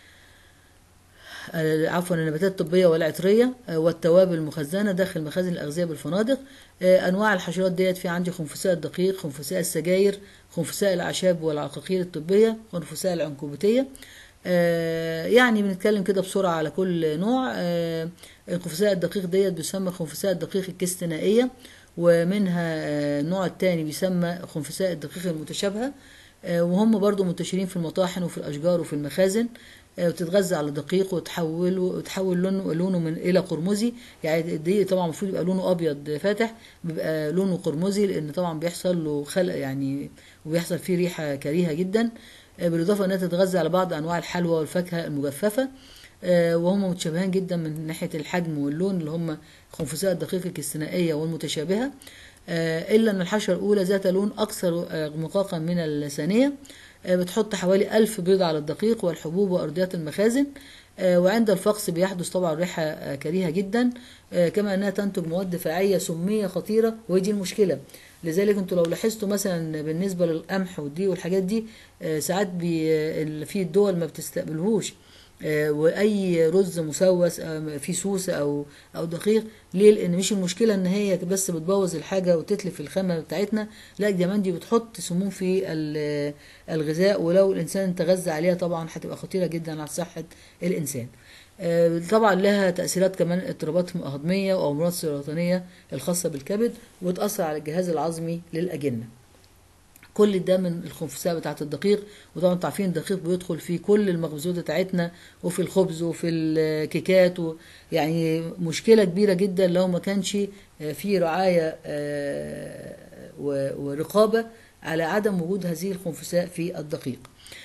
آه، عفوا النباتات الطبية والعطرية آه، والتوابل المخزنة داخل مخازن الأغذية بالفنادق آه، أنواع الحشرات ديت في عندي خنفساء الدقيق خنفساء السجاير خنفساء الأعشاب والعقاقير الطبية خنفساء العنكبوتية آه، يعني بنتكلم كده بسرعة على كل نوع آه، الخنفساء الدقيق ديت بيسمى خنفساء الدقيق الكستنائية ومنها آه، النوع الثاني بيسمى خنفساء الدقيق المتشابهة آه، وهم برضو منتشرين في المطاحن وفي الأشجار وفي المخازن آه، وتتغذى على الدقيق وتحوله وتحول لونه لونه من الى قرمزي يعني الدقيق طبعا المفروض يبقى لونه ابيض فاتح بيبقى لونه قرمزي لان طبعا بيحصل له خلق يعني وبيحصل فيه ريحه كريهه جدا آه، بالاضافه انها تتغذى على بعض انواع الحلوى والفاكهه المجففه آه، وهم متشابهين جدا من ناحيه الحجم واللون اللي هم خنفساء الدقيق الكستنائيه والمتشابهه آه، الا ان الحشره الاولى ذات لون اكثر آه، مقاقا من الثانيه آه، بتحط حوالي ألف بيض على الدقيق والحبوب وأرضيات المخازن آه، وعند الفقس بيحدث طبعا ريحة آه، كريهة جدا آه، كما أنها تنتج مواد فاعية سمية خطيرة وهي دي المشكلة لذلك انتوا لو لاحظتوا مثلا بالنسبة للقمح والدي والحاجات دي آه، ساعات بي آه، ال- في الدول ما بتستقبلهوش آه، واي رز مسوس آه، فيه سوس او او دقيق ليه لان مش المشكله ان هي بس بتبوظ الحاجه وتتلف الخامه بتاعتنا لا كمان دي بتحط سموم في ال- الغذاء ولو الانسان تغذى عليها طبعا هتبقى خطيره جدا على صحه الانسان آه، طبعا لها تاثيرات كمان اضطرابات هضميه او امراض سرطانيه الخاصه بالكبد وتاثر على الجهاز العظمي للاجنه كل ده من الخنفساء بتاعت الدقيق وطبعا انتوا عارفين الدقيق بيدخل في كل المخبوزات بتاعتنا وفي الخبز وفي الكيكات و يعني مشكلة كبيرة جدا لو ما كانش آه، في رعاية آه، و- ورقابة على عدم وجود هذه الخنفساء في الدقيق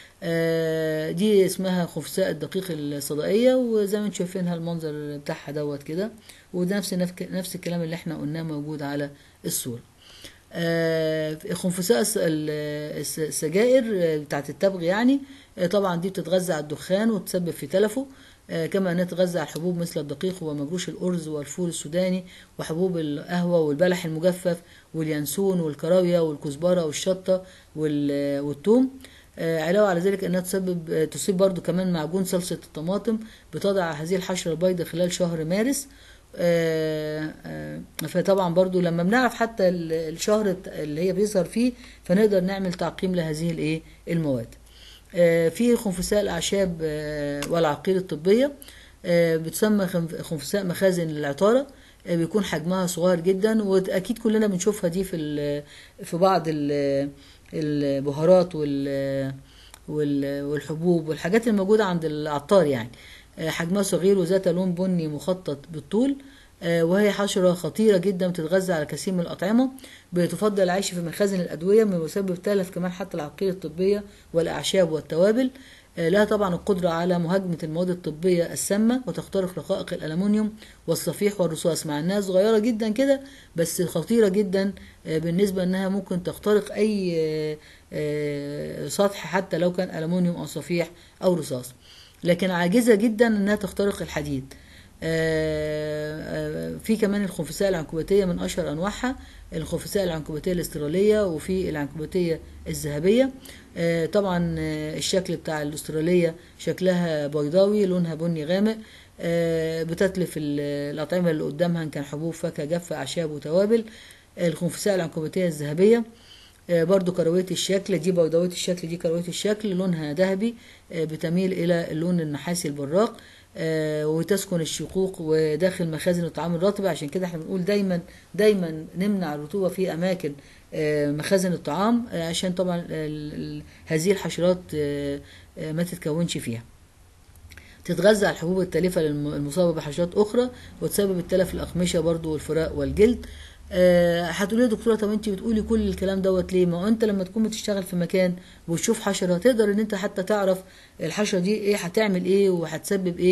آه، دي اسمها خنفساء الدقيق الصدائية وزي ما انتم شايفينها المنظر بتاعها دوت كده وده نفس نفس الكلام اللي احنا قلناه موجود على الصورة آه، خنفساء الس- ال- الس- السجائر آه، بتاعت التبغ يعني آه، طبعا دي بتتغذى على الدخان وتسبب في تلفه آه، كما انها تتغذى على الحبوب مثل الدقيق ومجروش الارز والفول السوداني وحبوب القهوه والبلح المجفف واليانسون والكراويه والكزبره والشطه وال- والثوم آه، علاوه على ذلك انها تسبب آه، تصيب برضو كمان معجون صلصه الطماطم بتضع هذه الحشره البيضاء خلال شهر مارس آه، آه، فطبعا برضو لما بنعرف حتى ال- الشهر بت- اللي هي بيظهر فيه فنقدر نعمل تعقيم لهذه الايه المواد آه، في خنفساء الاعشاب آه، والعقير الطبيه آه، بتسمى خنف- خنفساء مخازن العطاره آه، بيكون حجمها صغير جدا واكيد كلنا بنشوفها دي في ال- في بعض ال- البهارات وال وال- والحبوب والحاجات الموجودة عند العطار يعني آه، حجمها صغير وذات لون بني مخطط بالطول آه، وهي حشرة خطيرة جدا بتتغذى على كثير من الأطعمة بتفضل العيش في مخازن الأدوية مما يسبب تلف كمان حتى العقير الطبية والأعشاب والتوابل آه، لها طبعا القدرة على مهاجمة المواد الطبية السامة وتخترق رقائق الألمنيوم والصفيح والرصاص مع إنها صغيرة جدا كده بس خطيرة جدا آه، بالنسبة إنها ممكن تخترق أي آه، آه، سطح حتى لو كان ألمنيوم أو صفيح أو رصاص لكن عاجزة جدا إنها تخترق الحديد آه، آه، في كمان الخنفساء العنكبوتية من أشهر أنواعها الخنفساء العنكبوتية الاسترالية وفي العنكبوتية الذهبية آه، طبعا آه، الشكل بتاع الأسترالية شكلها بيضاوي لونها بني غامق آه، بتتلف ال- الأطعمة اللي قدامها إن كان حبوب فاكهة جافة أعشاب وتوابل الخنفساء العنكبوتية الذهبية آه، برضو كروية الشكل دي بيضاوية الشكل دي كروية الشكل لونها ذهبي آه، بتميل إلى اللون النحاسي البراق آه، وتسكن الشقوق وداخل مخازن الطعام الرطبة عشان كده احنا بنقول دايما دايما نمنع الرطوبة في أماكن آه، مخازن الطعام آه، عشان طبعا ال- ال- هذه الحشرات آه، آه، ما تتكونش فيها تتغذى على الحبوب التالفة للم- المصابة بحشرات أخرى وتسبب التلف الأقمشة برضو والفراء والجلد آه، هتقولي يا دكتورة طب انت بتقولي كل الكلام دوت ليه ما هو انت لما تكون بتشتغل في مكان وتشوف حشرة تقدر ان انت حتى تعرف الحشرة دي ايه هتعمل ايه وهتسبب ايه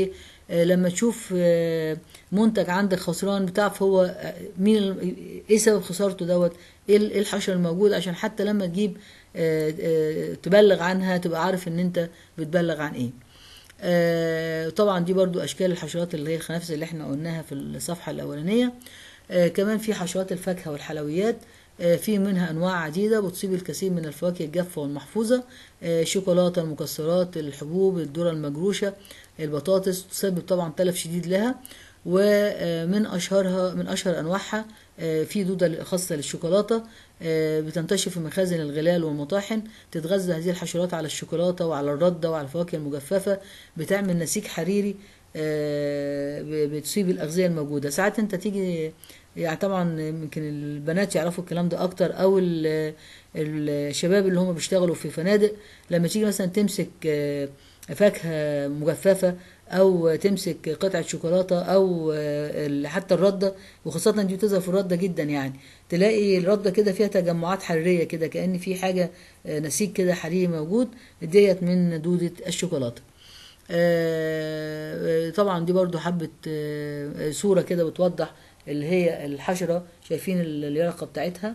آه، لما تشوف آه، منتج عندك خسران بتعرف هو آه، مين ال- ايه سبب خسارته دوت ايه ال- إيه الحشره الموجود عشان حتى لما تجيب آه، آه، تبلغ عنها تبقى عارف ان انت بتبلغ عن ايه آه، طبعا دي برضو اشكال الحشرات اللي هي الخنافس اللي احنا قلناها في الصفحه الاولانيه آه، كمان في حشرات الفاكهه والحلويات آه، في منها انواع عديده بتصيب الكثير من الفواكه الجافه والمحفوظه آه، الشوكولاته المكسرات الحبوب الذره المجروشه البطاطس تسبب طبعا تلف شديد لها ومن اشهرها من اشهر انواعها آه، في دوده خاصه للشوكولاته آه، بتنتشر في مخازن الغلال والمطاحن تتغذى هذه الحشرات على الشوكولاته وعلى الرده وعلى الفواكه المجففه بتعمل نسيج حريري آه، ب- بتصيب الاغذيه الموجوده ساعات انت تيجي يعني طبعا يمكن البنات يعرفوا الكلام ده اكتر او ال- الشباب اللي هم بيشتغلوا في فنادق لما تيجي مثلا تمسك آه، فاكهه مجففه او تمسك قطعه شوكولاته او آه، ال- حتى الرده وخاصه دي بتظهر في الرده جدا يعني تلاقي الرده كده فيها تجمعات حراريه كده كأن في حاجه آه، نسيج كده حراري موجود ديت من دوده الشوكولاته آه، آه، طبعا دي برضو حبة آه، آه، صورة كده بتوضح اللي هي الحشرة شايفين ال- اليرقة بتاعتها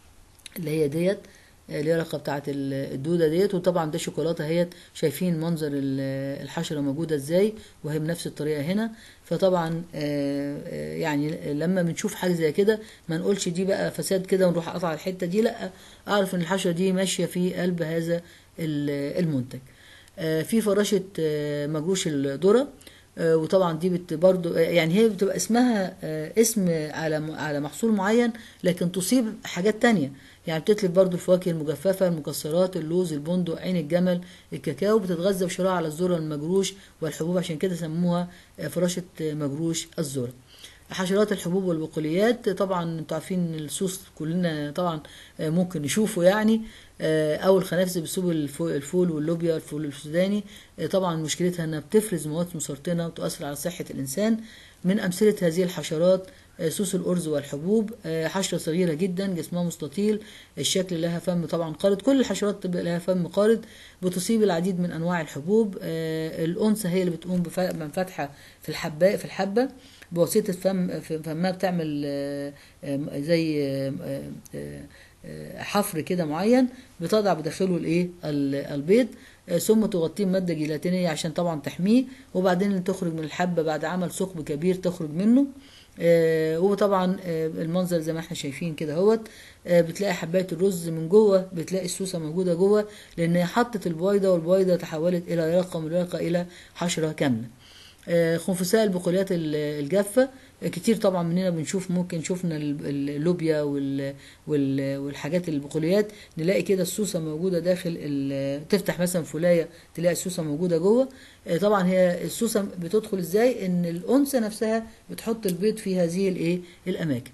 اللي هي ديت آه، اليرقة بتاعت ال- الدودة ديت وطبعا ده شوكولاتة هيت شايفين منظر ال- الحشرة موجودة ازاي وهي بنفس الطريقة هنا فطبعا آه، آه، يعني لما بنشوف حاجة زي كده ما نقولش دي بقى فساد كده ونروح قطع الحتة دي لا اعرف ان الحشرة دي ماشية في قلب هذا ال- المنتج آه، في فراشة آه، مجروش الذرة آه، وطبعا دي بت برضو آه، يعني هي بتبقى اسمها آه، اسم على م- على محصول معين لكن تصيب حاجات تانية يعني بتتلف برضو الفواكه المجففة المكسرات اللوز البندق عين الجمل الكاكاو بتتغذى بشراع على الذرة المجروش والحبوب عشان كده سموها آه، فراشة آه، مجروش الذرة حشرات الحبوب والبقوليات طبعا انتوا عارفين السوس كلنا طبعا آه، ممكن نشوفه يعني آه، او الخنافس بتسوب الفو- الفول واللوبيا الفول السوداني آه، طبعا مشكلتها انها بتفرز مواد مسرطنه وتؤثر على صحه الانسان من امثله هذه الحشرات آه، سوس الارز والحبوب آه، حشره صغيره جدا جسمها مستطيل الشكل لها فم طبعا قارد كل الحشرات تبقى لها فم قارد بتصيب العديد من انواع الحبوب آه، الانثى هي اللي بتقوم بف- بفتحه في الحباء في الحبه بواسطه فم في- فمها بتعمل آه، آه، زي آه، آه، آه، آه، حفر كده معين بتضع بداخله الايه ال- البيض آه، ثم تغطيه بماده جيلاتينيه عشان طبعا تحميه وبعدين تخرج من الحبه بعد عمل ثقب كبير تخرج منه آه، وطبعا آه، المنظر زي ما احنا شايفين كده اهوت آه، بتلاقي حبايه الرز من جوه بتلاقي السوسه موجوده جوه لان هي حطت البويضه والبويضه تحولت الى يرقه من اليرقه الى حشره كامله آه، خنفساء البقوليات ال- الجافة آه، كتير طبعا مننا بنشوف ممكن شفنا ال- ال- اللوبيا وال- وال- والحاجات البقوليات نلاقي كده السوسة موجودة داخل ال- تفتح مثلا فلاية تلاقي السوسة موجودة جوه آه، طبعا هي السوسة بتدخل ازاي ان الانثى نفسها بتحط البيض في هذه الايه الاماكن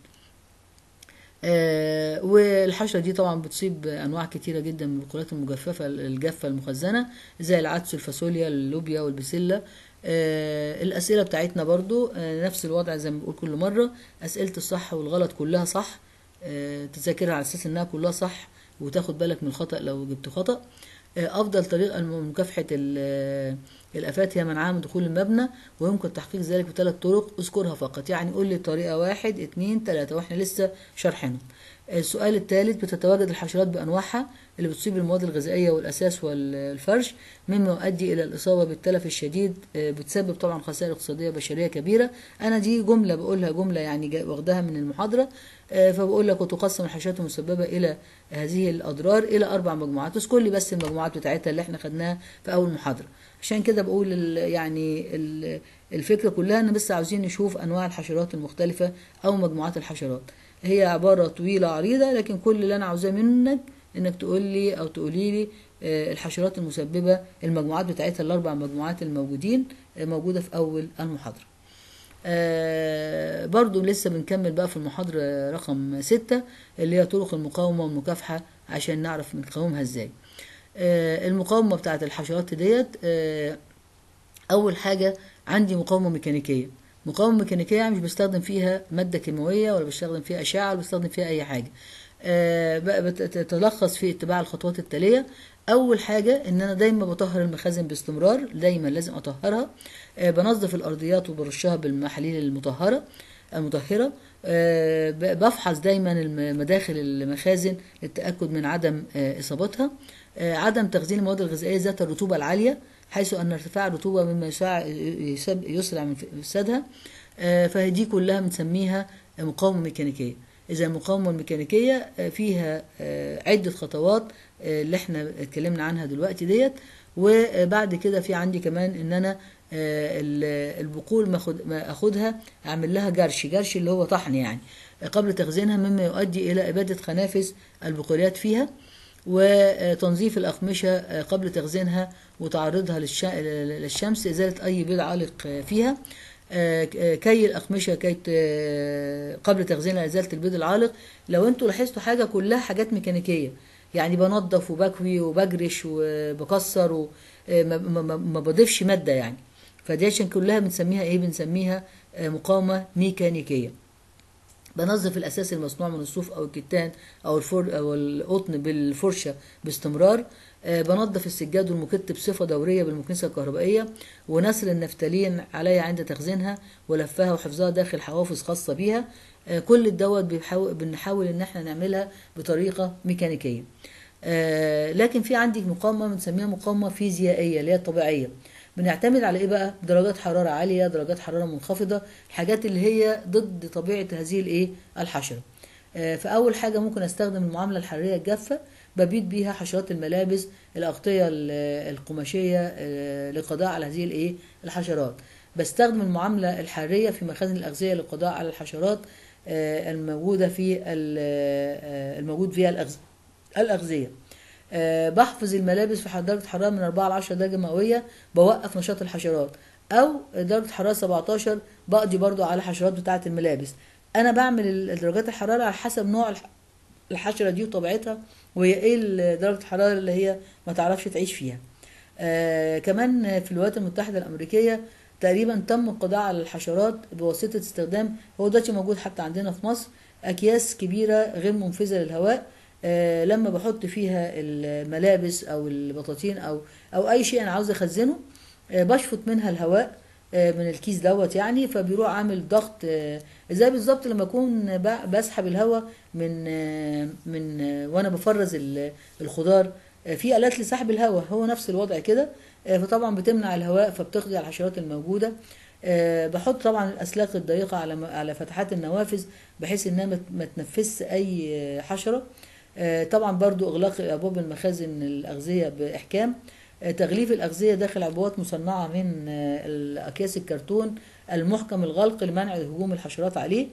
آه، والحشرة دي طبعا بتصيب أنواع كتيرة جدا من البقوليات المجففة الجافة المخزنة زي العدس الفاصوليا اللوبيا والبسلة آه، الأسئلة بتاعتنا برضو آه، نفس الوضع زي ما بقول كل مرة أسئلة الصح والغلط كلها صح آه، تذاكرها على أساس إنها كلها صح وتاخد بالك من الخطأ لو جبت خطأ آه، أفضل طريقة لمكافحة ال- الآفات هي منعها من دخول المبنى ويمكن تحقيق ذلك بثلاث طرق اذكرها فقط يعني قول لي طريقة واحد اتنين تلاتة واحنا لسه شارحينهم السؤال الثالث بتتواجد الحشرات بأنواعها اللي بتصيب المواد الغذائية والأساس والفرش مما يؤدي إلى الإصابة بالتلف الشديد آه، بتسبب طبعا خسائر اقتصادية بشرية كبيرة أنا دي جملة بقولها جملة يعني جا- واخداها من المحاضرة آه، فبقول لك وتقسم الحشرات المسببة إلى هذه الأضرار إلى أربع مجموعات اذكر لي بس المجموعات بتاعتها اللي احنا خدناها في أول محاضرة عشان كده بقول ال- يعني ال- الفكرة كلها ان بس عاوزين نشوف انواع الحشرات المختلفة او مجموعات الحشرات هي عبارة طويلة عريضة لكن كل اللي انا عاوزاه منك انك تقول لي او تقولي لي آه، الحشرات المسببة المجموعات بتاعتها الاربع مجموعات الموجودين آه، موجودة في اول المحاضرة آه، برضو لسه بنكمل بقى في المحاضرة رقم ستة اللي هي طرق المقاومة والمكافحة عشان نعرف نقاومها ازاي آه، المقاومة بتاعت الحشرات ديت آه، اول حاجه عندي مقاومه ميكانيكيه مقاومه ميكانيكيه يعني مش بستخدم فيها ماده كيماويه ولا بستخدم فيها اشعه ولا بستخدم فيها اي حاجه آه، بقى بتتلخص في اتباع الخطوات التاليه اول حاجه ان انا دايما بطهر المخازن باستمرار دايما لازم اطهرها آه، بنظف الارضيات وبرشها بالمحاليل المطهره المطهره آه، ب- بفحص دايما الم- مداخل المخازن للتاكد من عدم آه، اصابتها آه، عدم تخزين المواد الغذائيه ذات الرطوبه العاليه حيث ان ارتفاع الرطوبه مما يساع- يسب- يسرع من افسادها آه، فدي كلها بنسميها مقاومه ميكانيكيه اذا المقاومه الميكانيكيه آه، فيها آه، عده خطوات آه، اللي احنا اتكلمنا عنها دلوقتي ديت وبعد كده في عندي كمان ان انا آه، ال- البقول ما أخد- ما اخدها اعمل لها جرش جرش اللي هو طحن يعني قبل تخزينها مما يؤدي الى اباده خنافس البقوليات فيها وتنظيف الأقمشة قبل تخزينها وتعرضها للش- للشمس إزالة أي بيض عالق فيها كي الأقمشة كي ت- قبل تخزينها إزالة البيض العالق لو انتوا لاحظتوا حاجة كلها حاجات ميكانيكية يعني بنظف وبكوي وبجرش وبكسر وما ما- ما- ما بضيفش مادة يعني فدي عشان كلها بنسميها ايه بنسميها مقاومة ميكانيكية بنظف الاساس المصنوع من الصوف او الكتان او الفر او القطن بالفرشه باستمرار آه، بنظف السجاد والمكت بصفه دوريه بالمكنسه الكهربائيه ونسر النفتالين عليها عند تخزينها ولفها وحفظها داخل حوافظ خاصه بيها آه، كل الدوت بنحاول بنحاول ان احنا نعملها بطريقه ميكانيكيه آه، لكن في عندي مقاومه بنسميها مقاومه فيزيائيه اللي هي طبيعيه بنعتمد على ايه بقى درجات حراره عاليه درجات حراره منخفضه الحاجات اللي هي ضد طبيعه هذه الايه الحشره آه، فاول حاجه ممكن استخدم المعامله الحراريه الجافه ببيد بيها حشرات الملابس الاغطيه ال- القماشيه آه، للقضاء على هذه الايه الحشرات بستخدم المعامله الحراريه في مخازن الاغذيه للقضاء على الحشرات آه، الموجوده في ال- آه، الموجود فيها الأغذية الأغذية آه، بحفظ الملابس في درجة حرارة من 4 ل 10 درجة مئوية بوقف نشاط الحشرات أو درجة حرارة 17 بقضي برضو على الحشرات بتاعة الملابس أنا بعمل ال- درجات الحرارة على حسب نوع الح- الحشرة دي وطبيعتها وهي إيه ال- درجة الحرارة اللي هي ما تعرفش تعيش فيها آه كمان في الولايات المتحدة الأمريكية تقريبا تم القضاء على الحشرات بواسطة استخدام هو دلوقتي موجود حتى عندنا في مصر أكياس كبيرة غير منفذة للهواء آه لما بحط فيها الملابس أو البطاطين أو أو أي شيء أنا عاوز أخزنه آه بشفط منها الهواء آه من الكيس دوت يعني فبيروح عامل ضغط آه، زي بالظبط لما اكون ب- بسحب الهواء من آه، من آه، وانا بفرز ال- الخضار آه، في الات لسحب الهواء هو نفس الوضع كده آه، فطبعا بتمنع الهواء فبتقضي على الحشرات الموجوده آه، بحط طبعا الاسلاك الضيقه على م- على فتحات النوافذ بحيث انها ما ت- ما تنفسش اي آه، حشره آه، طبعا برضو اغلاق ابواب المخازن الاغذيه باحكام آه، تغليف الاغذيه داخل عبوات مصنعه من آه، الاكياس الكرتون المحكم الغلق لمنع هجوم الحشرات عليه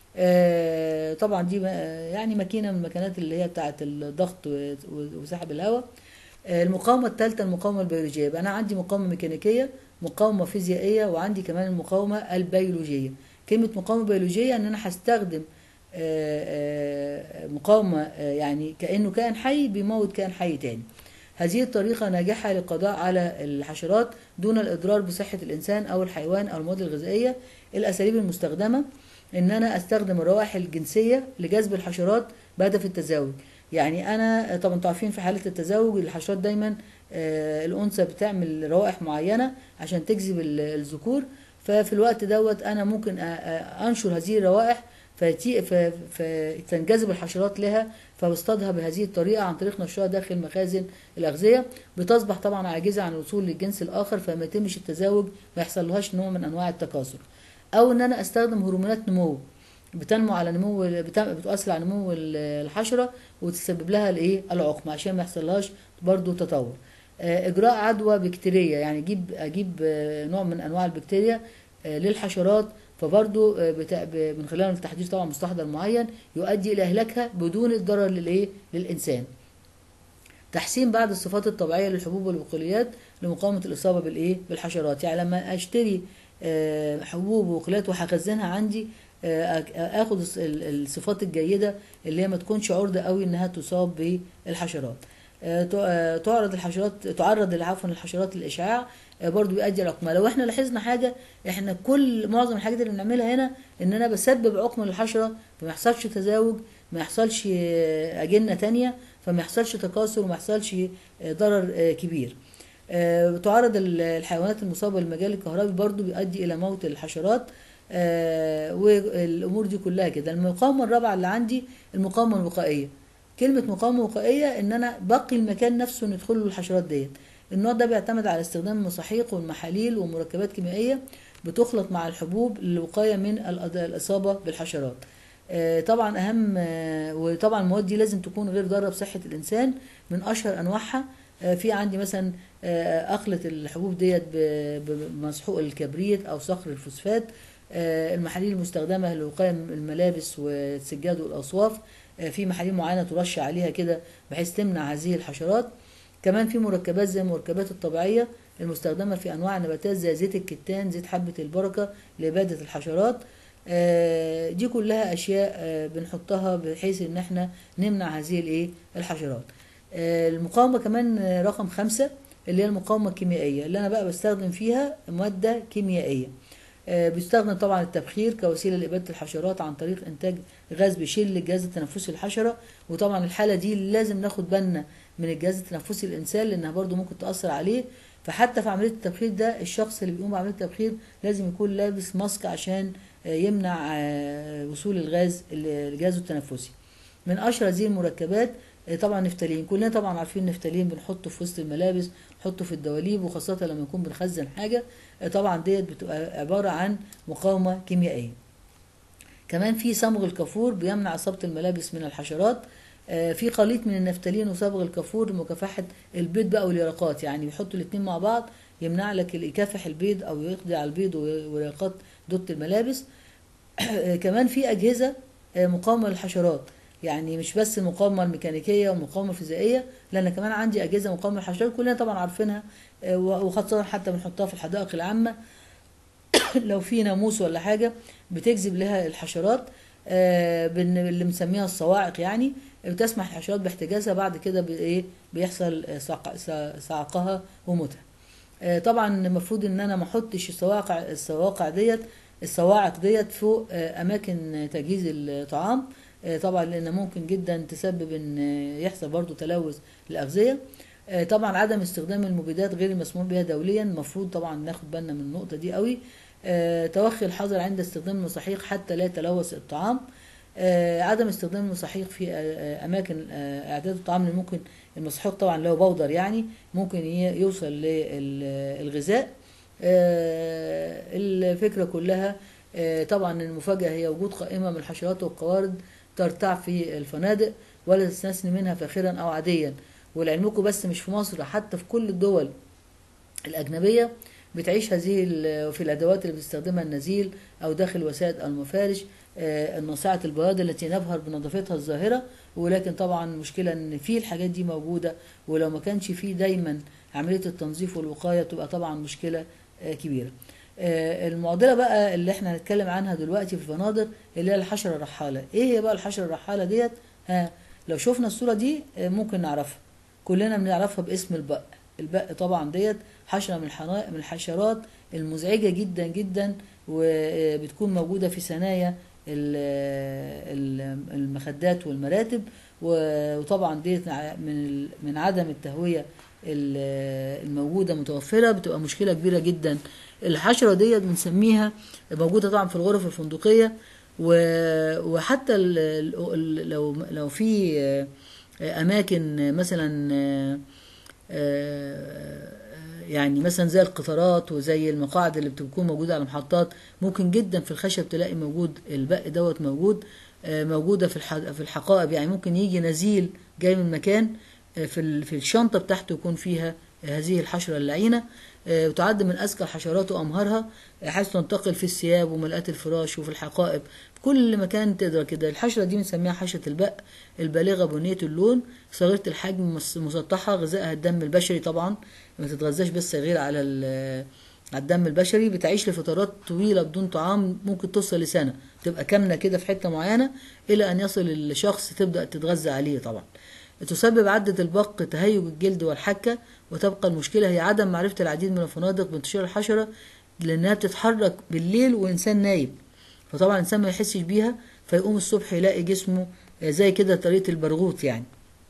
آه، طبعا دي ما- يعني ماكينه من الماكينات اللي هي بتاعه الضغط و- و- وسحب الهواء آه، المقاومه الثالثه المقاومه البيولوجيه يبقى انا عندي مقاومه ميكانيكيه مقاومه فيزيائيه وعندي كمان المقاومه البيولوجيه كلمه مقاومه بيولوجيه ان انا هستخدم آه، آه، مقاومه آه، يعني كانه كائن حي بيموت كائن حي تاني هذه الطريقة ناجحة للقضاء على الحشرات دون الإضرار بصحة الإنسان أو الحيوان أو المواد الغذائية الأساليب المستخدمة إن أنا أستخدم الروائح الجنسية لجذب الحشرات بهدف التزاوج يعني أنا طبعا انتوا عارفين في حالة التزاوج الحشرات دايما آه، الأنثى بتعمل روائح معينة عشان تجذب ال- الذكور ففي الوقت دوت أنا ممكن أ- أ- أنشر هذه الروائح فتي- ف- فتنجذب الحشرات لها فبصطادها بهذه الطريقة عن طريق نشرها داخل مخازن الأغذية بتصبح طبعا عاجزة عن الوصول للجنس الآخر فما يتمش التزاوج ما يحصلهاش نوع من أنواع التكاثر أو إن أنا أستخدم هرمونات نمو بتنمو على نمو بت- بتؤثر على نمو ال- الحشرة وتسبب لها الايه العقم عشان ما يحصلهاش برضو تطور آه، اجراء عدوى بكتيريه يعني اجيب اجيب آه، نوع من انواع البكتيريا آه، للحشرات فبرضو آه، بتا- ب- من خلال التحضير طبعا مستحضر معين يؤدي الى اهلاكها بدون الضرر للايه للانسان تحسين بعض الصفات الطبيعيه للحبوب والبقوليات لمقاومه الاصابه بالايه بالحشرات يعني لما اشتري آه، حبوب وبقوليات وهخزنها عندي آه، أك- اخد الص- ال- الصفات الجيده اللي هي ما تكونش عرضه قوي انها تصاب بالحشرات آه، ت- آه، تعرض الحشرات تعرض عفوا الحشرات للاشعاع آه، برضو بيؤدي العقم لو احنا لاحظنا حاجه احنا كل معظم الحاجات اللي بنعملها هنا ان انا بسبب عقم للحشره فما يحصلش تزاوج ما يحصلش آه، اجنه تانية فما يحصلش تكاثر وما يحصلش آه، ضرر آه، كبير آه، تعرض ال- الحيوانات المصابه بالمجال الكهربي برضو بيؤدي الى موت الحشرات آه، والامور دي كلها كده المقاومه الرابعه اللي عندي المقاومه الوقائيه كلمه مقاومه وقائيه ان انا بقي المكان نفسه ان يدخل له الحشرات ديت النوع ده بيعتمد على استخدام المساحيق والمحاليل ومركبات كيميائيه بتخلط مع الحبوب للوقايه من الأض- الاصابه بالحشرات آه، طبعا اهم آه، وطبعا المواد دي لازم تكون غير ضاره بصحه الانسان من اشهر انواعها آه، في عندي مثلا آه، اخلط الحبوب ديت ب- بمسحوق الكبريت او صخر الفوسفات آه، المحاليل المستخدمه لوقايه من الملابس والسجاد والاصواف آه، في محاليل معينه ترش عليها كده بحيث تمنع هذه الحشرات كمان في مركبات زي المركبات الطبيعيه المستخدمه في انواع النباتات زي زيت الكتان زيت حبه البركه لاباده الحشرات آه، دي كلها اشياء آه، بنحطها بحيث ان احنا نمنع هذه الايه الحشرات آه، المقاومه كمان آه، رقم خمسة اللي هي المقاومه الكيميائيه اللي انا بقى بستخدم فيها ماده كيميائيه آه، بيستخدم طبعا التبخير كوسيله لاباده الحشرات عن طريق انتاج غاز بيشل الجهاز التنفسي للحشره وطبعا الحاله دي لازم ناخد بالنا من الجهاز التنفسي للانسان لانها برضو ممكن تاثر عليه فحتى في عمليه التبخير ده الشخص اللي بيقوم بعمليه التبخير لازم يكون لابس ماسك عشان آه، يمنع آه، وصول الغاز لجهازه التنفسي من اشهر هذه المركبات آه، طبعا نفتالين كلنا طبعا عارفين نفتالين بنحطه في وسط الملابس نحطه في الدواليب وخاصه لما يكون بنخزن حاجه آه، طبعا ديت بتبقى عباره عن مقاومه كيميائيه كمان في صمغ الكافور بيمنع اصابه الملابس من الحشرات آه، في خليط من النفتالين وصبغ الكافور لمكافحه البيض بقى واليرقات يعني بيحطوا الاتنين مع بعض يمنع لك يكافح البيض او يقضي على البيض ويرقات دوت الملابس كمان في اجهزه آه، مقاومه للحشرات يعني مش بس المقاومه الميكانيكيه والمقاومه الفيزيائيه لان كمان عندي اجهزه مقاومه للحشرات كلنا طبعا عارفينها آه، وخاصه حتى بنحطها في الحدائق العامه لو في ناموس ولا حاجه بتجذب لها الحشرات آه، بن- اللي مسميها الصواعق يعني بتسمح الحشرات باحتجازها بعد كده بايه بيحصل آه، صعق- صع- صعقها وموتها آه، طبعا المفروض ان انا ما احطش الصواقع الصواقع ديت الصواعق ديت فوق آه، اماكن تجهيز الطعام آه، طبعا لان ممكن جدا تسبب ان آه، يحصل برضو تلوث الاغذيه آه، طبعا عدم استخدام المبيدات غير المسموح بها دوليا المفروض طبعا ناخد بالنا من النقطه دي قوي آه، توخي الحذر عند استخدام المساحيق حتى لا يتلوث الطعام آه، عدم استخدام المساحيق في آه، آه، اماكن آه، اعداد الطعام لان ممكن المسحوق طبعا لو بودر يعني ممكن ي- يوصل للغذاء آه، الفكره كلها آه، طبعا المفاجاه هي وجود قائمه من الحشرات والقوارض ترتع في الفنادق ولا تستثني منها فاخرا او عاديا ولعلمكم بس مش في مصر حتى في كل الدول الأجنبية بتعيش هذه ال- في الأدوات اللي بتستخدمها النزيل أو داخل وسائد المفارش آه، الناصعة البياض التي نبهر بنظافتها الظاهرة ولكن طبعا المشكلة إن في الحاجات دي موجودة ولو ما كانش في دايما عملية التنظيف والوقاية تبقى طبعا مشكلة آه، كبيرة آه، المعضلة بقى اللي احنا هنتكلم عنها دلوقتي في الفنادق اللي هي الحشرة الرحالة ايه هي بقى الحشرة الرحالة ديت ها لو شفنا الصورة دي آه، ممكن نعرفها كلنا بنعرفها باسم البق البق طبعا ديت حشرة من الحنا- من الحشرات المزعجة جدا جدا وبتكون موجودة في ثنايا ال- ال- المخدات والمراتب و- وطبعا ديت ع- من ال- من عدم التهوية ال- الموجودة متوفرة بتبقى مشكلة كبيرة جدا الحشرة ديت بنسميها موجودة طبعا في الغرف الفندقية و- وحتى ال- ال- ال- لو لو في آه، اماكن مثلا آه، آه، يعني مثلا زي القطارات وزي المقاعد اللي بتكون موجوده على المحطات ممكن جدا في الخشب تلاقي موجود البق دوت موجود آه، موجوده في الح- في الحقائب يعني ممكن يجي نزيل جاي من مكان آه، في ال- في الشنطه بتاعته يكون فيها هذه الحشره اللعينه آه، وتعد من اذكى الحشرات وامهرها آه، حيث تنتقل في الثياب وملقات الفراش وفي الحقائب في كل مكان تقدر كده الحشره دي بنسميها حشره البق البالغه بنيه اللون صغيره الحجم مس- مسطحه غذائها الدم البشري طبعا ما تتغذاش بس غير على ال- على الدم البشري بتعيش لفترات طويله بدون طعام ممكن توصل لسنه تبقى كامنه كده في حته معينه الى ان يصل الشخص تبدا تتغذى عليه طبعا تسبب عدة البق تهيج الجلد والحكة وتبقى المشكلة هي عدم معرفة العديد من الفنادق بانتشار الحشرة لأنها بتتحرك بالليل وإنسان نايم فطبعا الإنسان ما يحسش بيها فيقوم الصبح يلاقي جسمه آه، زي كده طريقة البرغوث يعني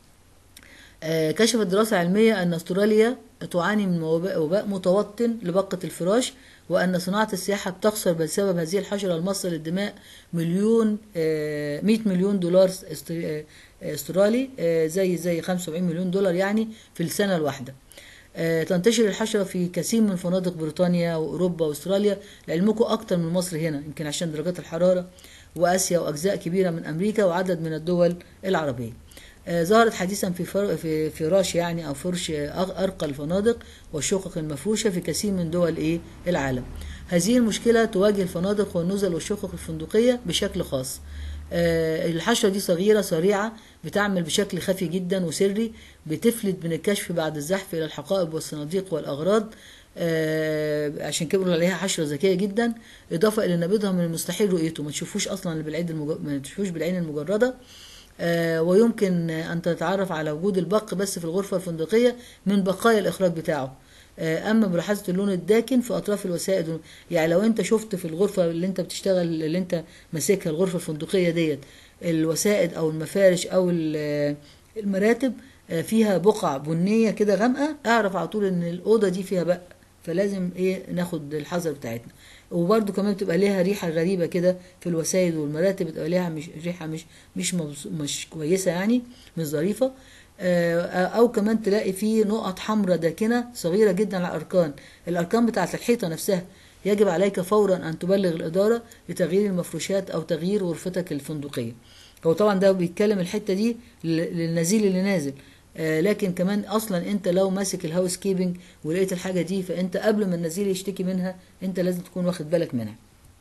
آه، كشفت دراسة علمية أن أستراليا تعاني من وباء وباء متوطن لبقة الفراش وأن صناعة السياحة بتخسر بسبب هذه الحشرة المصة للدماء مليون آه، 100 مليون دولار است- آه، استرالي آه، زي زي 75 مليون دولار يعني في السنة الواحدة آه، تنتشر الحشرة في كثير من فنادق بريطانيا وأوروبا وأستراليا لعلمكم أكتر من مصر هنا يمكن عشان درجات الحرارة وآسيا وأجزاء كبيرة من أمريكا وعدد من الدول العربية آه، ظهرت حديثا في فر... في فراش يعني او فرش آه، أغ- ارقى الفنادق والشقق المفروشه في كثير من دول ايه العالم. هذه المشكله تواجه الفنادق والنزل والشقق الفندقيه بشكل خاص. آه، الحشره دي صغيره سريعه بتعمل بشكل خفي جدا وسري بتفلت من الكشف بعد الزحف الى الحقائب والصناديق والاغراض آه، عشان كده بيقولوا عليها حشره ذكيه جدا اضافه الى نبيضها من المستحيل رؤيته ما تشوفوش اصلا بالعين المج... ما تشوفوش بالعين المجرده آه، ويمكن أن تتعرف على وجود البق بس في الغرفة الفندقية من بقايا الإخراج بتاعه آه، أما ملاحظة اللون الداكن في أطراف الوسائد يعني لو أنت شفت في الغرفة اللي أنت بتشتغل اللي أنت ماسكها الغرفة الفندقية ديت الوسائد أو المفارش أو ال- المراتب آه، فيها بقع بنية كده غامقة أعرف على طول إن الأوضة دي فيها بق فلازم إيه ناخد الحذر بتاعتنا وبرده كمان بتبقى ليها ريحة غريبة كده في الوسائد والمراتب بتبقى ليها مش ريحة مش مش مبس- مش كويسة يعني مش ظريفة آه، او كمان تلاقي فيه نقط حمراء داكنة صغيرة جدا على الاركان الاركان بتاعت الحيطة نفسها يجب عليك فورا ان تبلغ الادارة لتغيير المفروشات او تغيير غرفتك الفندقية هو طبعا ده بيتكلم الحتة دي لل- للنزيل اللي نازل آه، لكن كمان اصلا انت لو ماسك الهاوس كيبنج ولقيت الحاجه دي فانت قبل ما النزيل يشتكي منها انت لازم تكون واخد بالك منها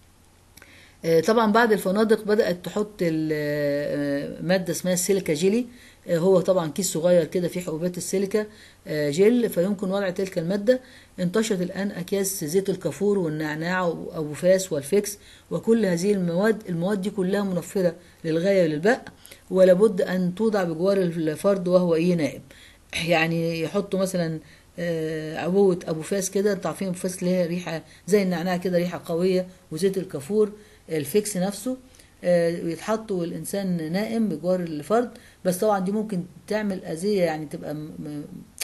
آه، طبعا بعد الفنادق بدأت تحط ال- آه، مادة اسمها السيليكا جيلي آه، هو طبعا كيس صغير كده فيه حبوبات السيليكا آه، جل فيمكن وضع تلك المادة انتشرت الآن أكياس زيت الكافور والنعناع وأبو فاس والفيكس وكل هذه المواد المواد دي كلها منفرة للغاية للبق ولابد أن توضع بجوار الفرد وهو إيه نائم يعني يحطوا مثلا آه، عبوة أبو فاس كده انتوا عارفين أبو فاس ليها ريحة زي النعناع كده ريحة قوية وزيت الكافور الفيكس نفسه آه، يتحط والإنسان نائم بجوار الفرد بس طبعا دي ممكن تعمل أذية يعني تبقى م- م-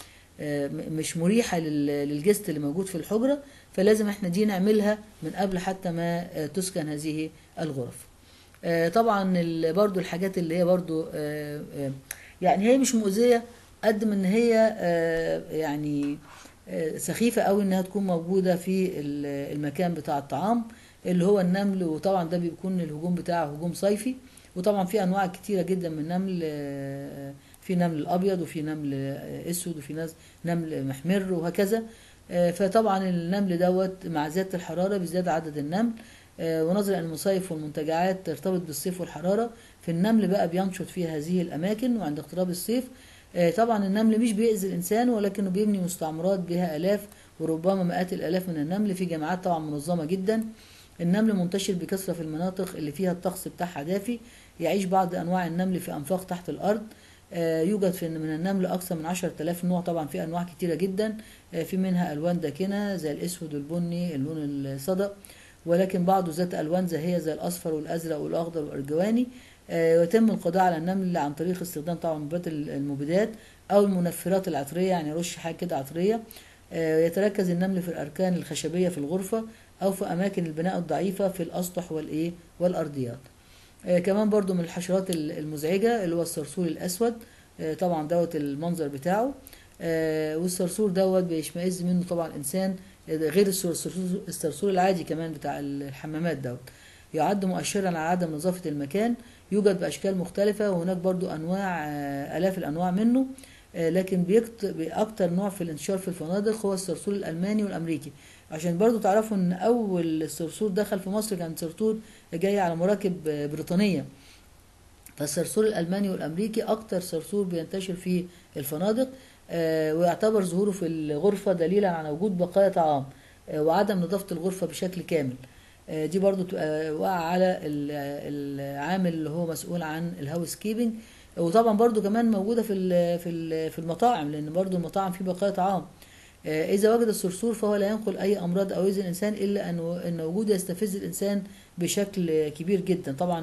آه، م- مش مريحة لل- للجست اللي موجود في الحجرة فلازم احنا دي نعملها من قبل حتى ما آه، تسكن هذه الغرف آه، طبعا ال- برضو الحاجات اللي هي برضو آه، آه، يعني هي مش مؤذية قد ما ان هي آه، يعني آه، سخيفة قوي انها تكون موجودة في ال- المكان بتاع الطعام اللي هو النمل وطبعا ده بيكون الهجوم بتاعه هجوم صيفي وطبعا في انواع كتيرة جدا من النمل آه، في نمل الابيض وفي نمل آه، اسود وفي ناس نمل محمر وهكذا آه، فطبعا النمل دوت مع زيادة الحرارة بيزداد عدد النمل آه، ونظرا ان المصايف والمنتجعات ترتبط بالصيف والحرارة فالنمل بقى بينشط في هذه الأماكن وعند اقتراب الصيف آه، طبعا النمل مش بيأذي الإنسان ولكنه بيبني مستعمرات بها آلاف وربما مئات الآلاف من النمل في جماعات طبعا منظمة جدا النمل منتشر بكثرة في المناطق اللي فيها الطقس بتاعها دافي يعيش بعض أنواع النمل في أنفاق تحت الأرض آه، يوجد في من النمل أكثر من عشرة آلاف نوع طبعا في أنواع كتيرة جدا آه، في منها ألوان داكنة زي الأسود والبني اللون الصدأ ولكن بعضه ذات ألوان زاهية زي الأصفر والأزرق والأخضر والأرجواني آه، ويتم القضاء على النمل عن طريق استخدام طبعا مبيدات المبيدات أو المنفرات العطرية يعني رش حاجة كده عطرية آه، يتركز النمل في الأركان الخشبية في الغرفة أو في أماكن البناء الضعيفة في الأسطح والإيه والأرضيات آه، كمان برضو من الحشرات ال- المزعجة اللي هو الصرصور الأسود آه، طبعا دوت المنظر بتاعه آه، والصرصور دوت بيشمئز منه طبعا الإنسان آه، غير الصر- الصرصور الصرصور العادي كمان بتاع الحمامات دوت يعد مؤشرا على عدم نظافة المكان يوجد بأشكال مختلفة وهناك برضو أنواع آه، آلاف الأنواع منه آه، لكن بيكت... أكتر نوع في الانتشار في الفنادق هو الصرصور الألماني والأمريكي عشان برضو تعرفوا ان اول صرصور دخل في مصر كان صرصور جاي على مراكب آه، بريطانيه فالصرصور الالماني والامريكي اكتر صرصور بينتشر في الفنادق آه، ويعتبر ظهوره في الغرفه دليلا على وجود بقايا طعام آه، وعدم نظافه الغرفه بشكل كامل آه، دي برضو تبقى واقعة على ال- العامل اللي هو مسؤول عن الهاوس كيبنج وطبعا برضو كمان موجودة في ال- في ال- في المطاعم لأن برضو المطاعم فيه بقايا طعام آه، إذا وجد الصرصور فهو لا ينقل أي أمراض أو يؤذي الإنسان إلا أن أن وجوده يستفز الإنسان بشكل كبير جدا طبعا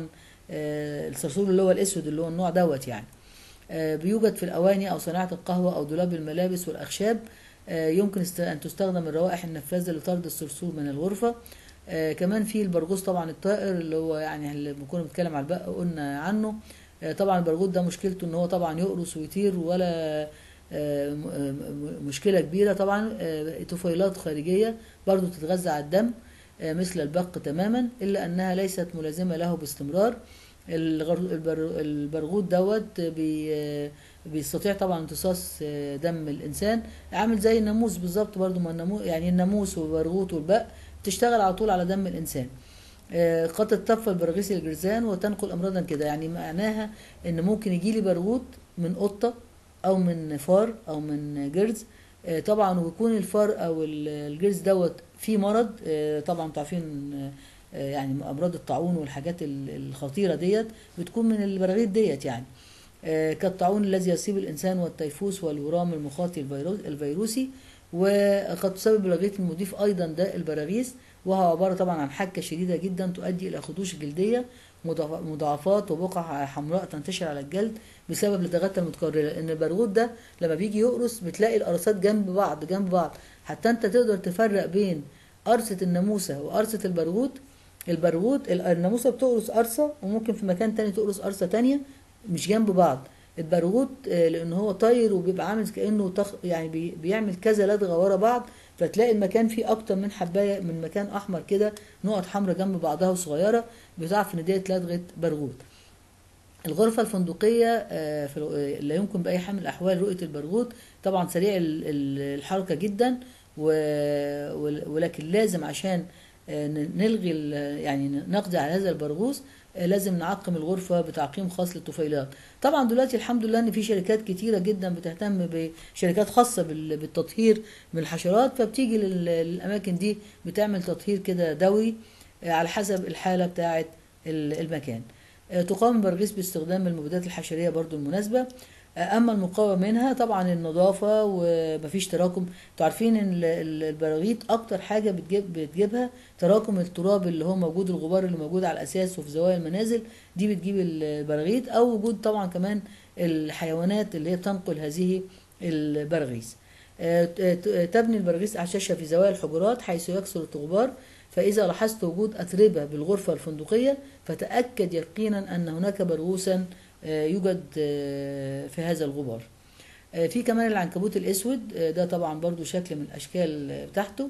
آه، الصرصور اللي هو الاسود اللي هو النوع دوت يعني آه، بيوجد في الاواني او صناعه القهوه او دولاب الملابس والاخشاب آه، يمكن است- ان تستخدم الروائح النفاذه لطرد الصرصور من الغرفه آه، كمان في البرغوث طبعا الطائر اللي هو يعني اللي كنا بنتكلم على البق قلنا عنه آه، طبعا البرغوث ده مشكلته ان هو طبعا يقرص ويطير ولا آه، م- م- مشكله كبيره طبعا آه، طفيلات خارجيه برضو تتغذى على الدم آه، مثل البق تماما الا انها ليست ملازمه له باستمرار الغر- البر- البرغوث دوت بي آه، بيستطيع طبعا امتصاص آه، دم الانسان عامل زي الناموس بالظبط برضو ما الناموس يعني الناموس والبرغوث والبق تشتغل على طول على دم الانسان آه، قد تتطفل برغيث الجرذان وتنقل امراضا كده يعني معناها ان ممكن يجي لي برغوث من قطه او من فار او من جرز آه، طبعا ويكون الفار او ال- الجرز دوت فيه مرض آه، طبعا انتوا عارفين آه، آه، يعني امراض الطاعون والحاجات ال- الخطيره ديت بتكون من البراغيث ديت يعني آه، كالطاعون الذي يصيب الانسان والتيفوس والورام المخاطي الفيرو- الفيروسي وقد تسبب الرغيف المضيف ايضا داء البراغيث وهو عباره طبعا عن حكه شديده جدا تؤدي الى خدوش جلديه مضاعف- مضاعفات وبقع حمراء تنتشر على الجلد بسبب لدغاتها المتكرره لان البرغوث ده لما بيجي يقرص بتلاقي القرصات جنب بعض جنب بعض حتى انت تقدر تفرق بين قرصه الناموسه وقرصه البرغوث البرغوث ال- الناموسه بتقرص قرصه وممكن في مكان تاني تقرص قرصه تانية مش جنب بعض البرغوث آه، لان هو طاير وبيبقى عامل كانه تخ... يعني بي... بيعمل كذا لدغه ورا بعض فتلاقي المكان فيه اكتر من حبايه من مكان احمر كده نقط حمراء جنب بعضها وصغيره بتعرف ان ديت لدغه برغوث الغرفة الفندقية آه، في الو- آه، لا يمكن بأي حال من الأحوال رؤية البرغوث طبعا سريع ال- ال- الحركة جدا و- ول- ولكن لازم عشان آه، ن- نلغي ال- يعني نقضي على هذا البرغوث آه، لازم نعقم الغرفة بتعقيم خاص للطفيلات طبعا دلوقتي الحمد لله ان في شركات كتيرة جدا بتهتم بشركات خاصة بال- بالتطهير من الحشرات فبتيجي لل- للأماكن دي بتعمل تطهير كده دوري آه، على حسب الحالة بتاعة ال- المكان آه، تقاوم البرغيث باستخدام المبيدات الحشرية برضو المناسبة آه، أما المقاومة منها طبعا النظافة ومفيش تراكم انتوا عارفين ان ال- ال- البراغيث أكتر حاجة بتجيب بتجيبها تراكم التراب اللي هو موجود الغبار اللي موجود على الأساس وفي زوايا المنازل دي بتجيب البراغيث أو وجود طبعا كمان الحيوانات اللي هي بتنقل هذه البراغيث آه، ت- ت- تبني البراغيث أعشاشها في زوايا الحجرات حيث يكثر الغبار فإذا لاحظت وجود أتربة بالغرفة الفندقية فتأكد يقينا أن هناك برغوثا آه، يوجد آه، في هذا الغبار آه، في كمان العنكبوت الأسود آه، ده طبعا برضو شكل من الأشكال آه، بتاعته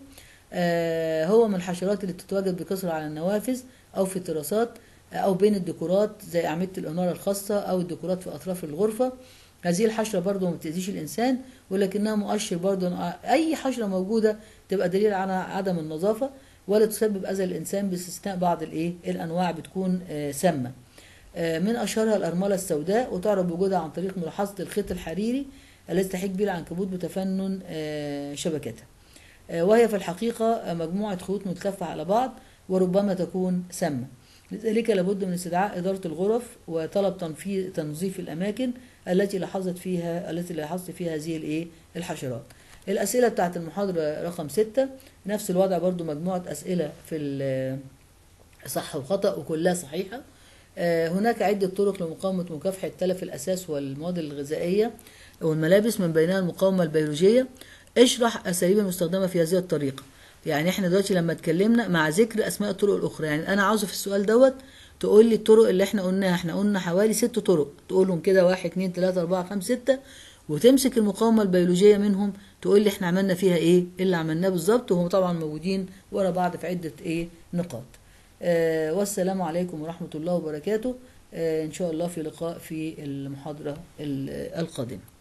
آه، هو من الحشرات اللي بتتواجد بكثرة على النوافذ أو في التراسات آه، أو بين الديكورات زي أعمدة الإنارة الخاصة أو الديكورات في أطراف الغرفة هذه الحشرة برضو ما بتأذيش الإنسان ولكنها مؤشر برضو إن أي حشرة موجودة تبقى دليل على عدم النظافة ولا تسبب أذى الإنسان باستثناء بعض الإيه الأنواع بتكون آه، سامة آه، من أشهرها الأرملة السوداء وتعرف بوجودها عن طريق ملاحظة الخيط الحريري الذي تحيك به العنكبوت بتفنن آه، شبكتها آه، وهي في الحقيقة آه، مجموعة خيوط متلفة على بعض وربما تكون سامة لذلك لابد من استدعاء إدارة الغرف وطلب تنفيذ تنظيف الأماكن التي لاحظت فيها التي لاحظت فيها هذه الإيه الحشرات الأسئلة بتاعت المحاضرة رقم ستة نفس الوضع برضو مجموعة أسئلة في ال- صح وخطأ وكلها صحيحة آه، هناك عدة طرق لمقاومة مكافحة تلف الأساس والمواد الغذائية والملابس من بينها المقاومة البيولوجية اشرح أساليب المستخدمة في هذه الطريقة يعني احنا دلوقتي لما اتكلمنا مع ذكر أسماء الطرق الأخرى يعني أنا عاوزة في السؤال دوت تقول لي الطرق اللي احنا قلناها احنا قلنا حوالي ست طرق تقولهم كده واحد اتنين تلاتة أربعة خمسة ستة وتمسك المقاومة البيولوجية منهم تقول لي احنا عملنا فيها ايه إيه اللي عملناه بالظبط وهم طبعا موجودين ورا بعض في عدة ايه نقاط آه والسلام عليكم ورحمة الله وبركاته آه إن شاء الله في لقاء في المحاضرة ال- القادمة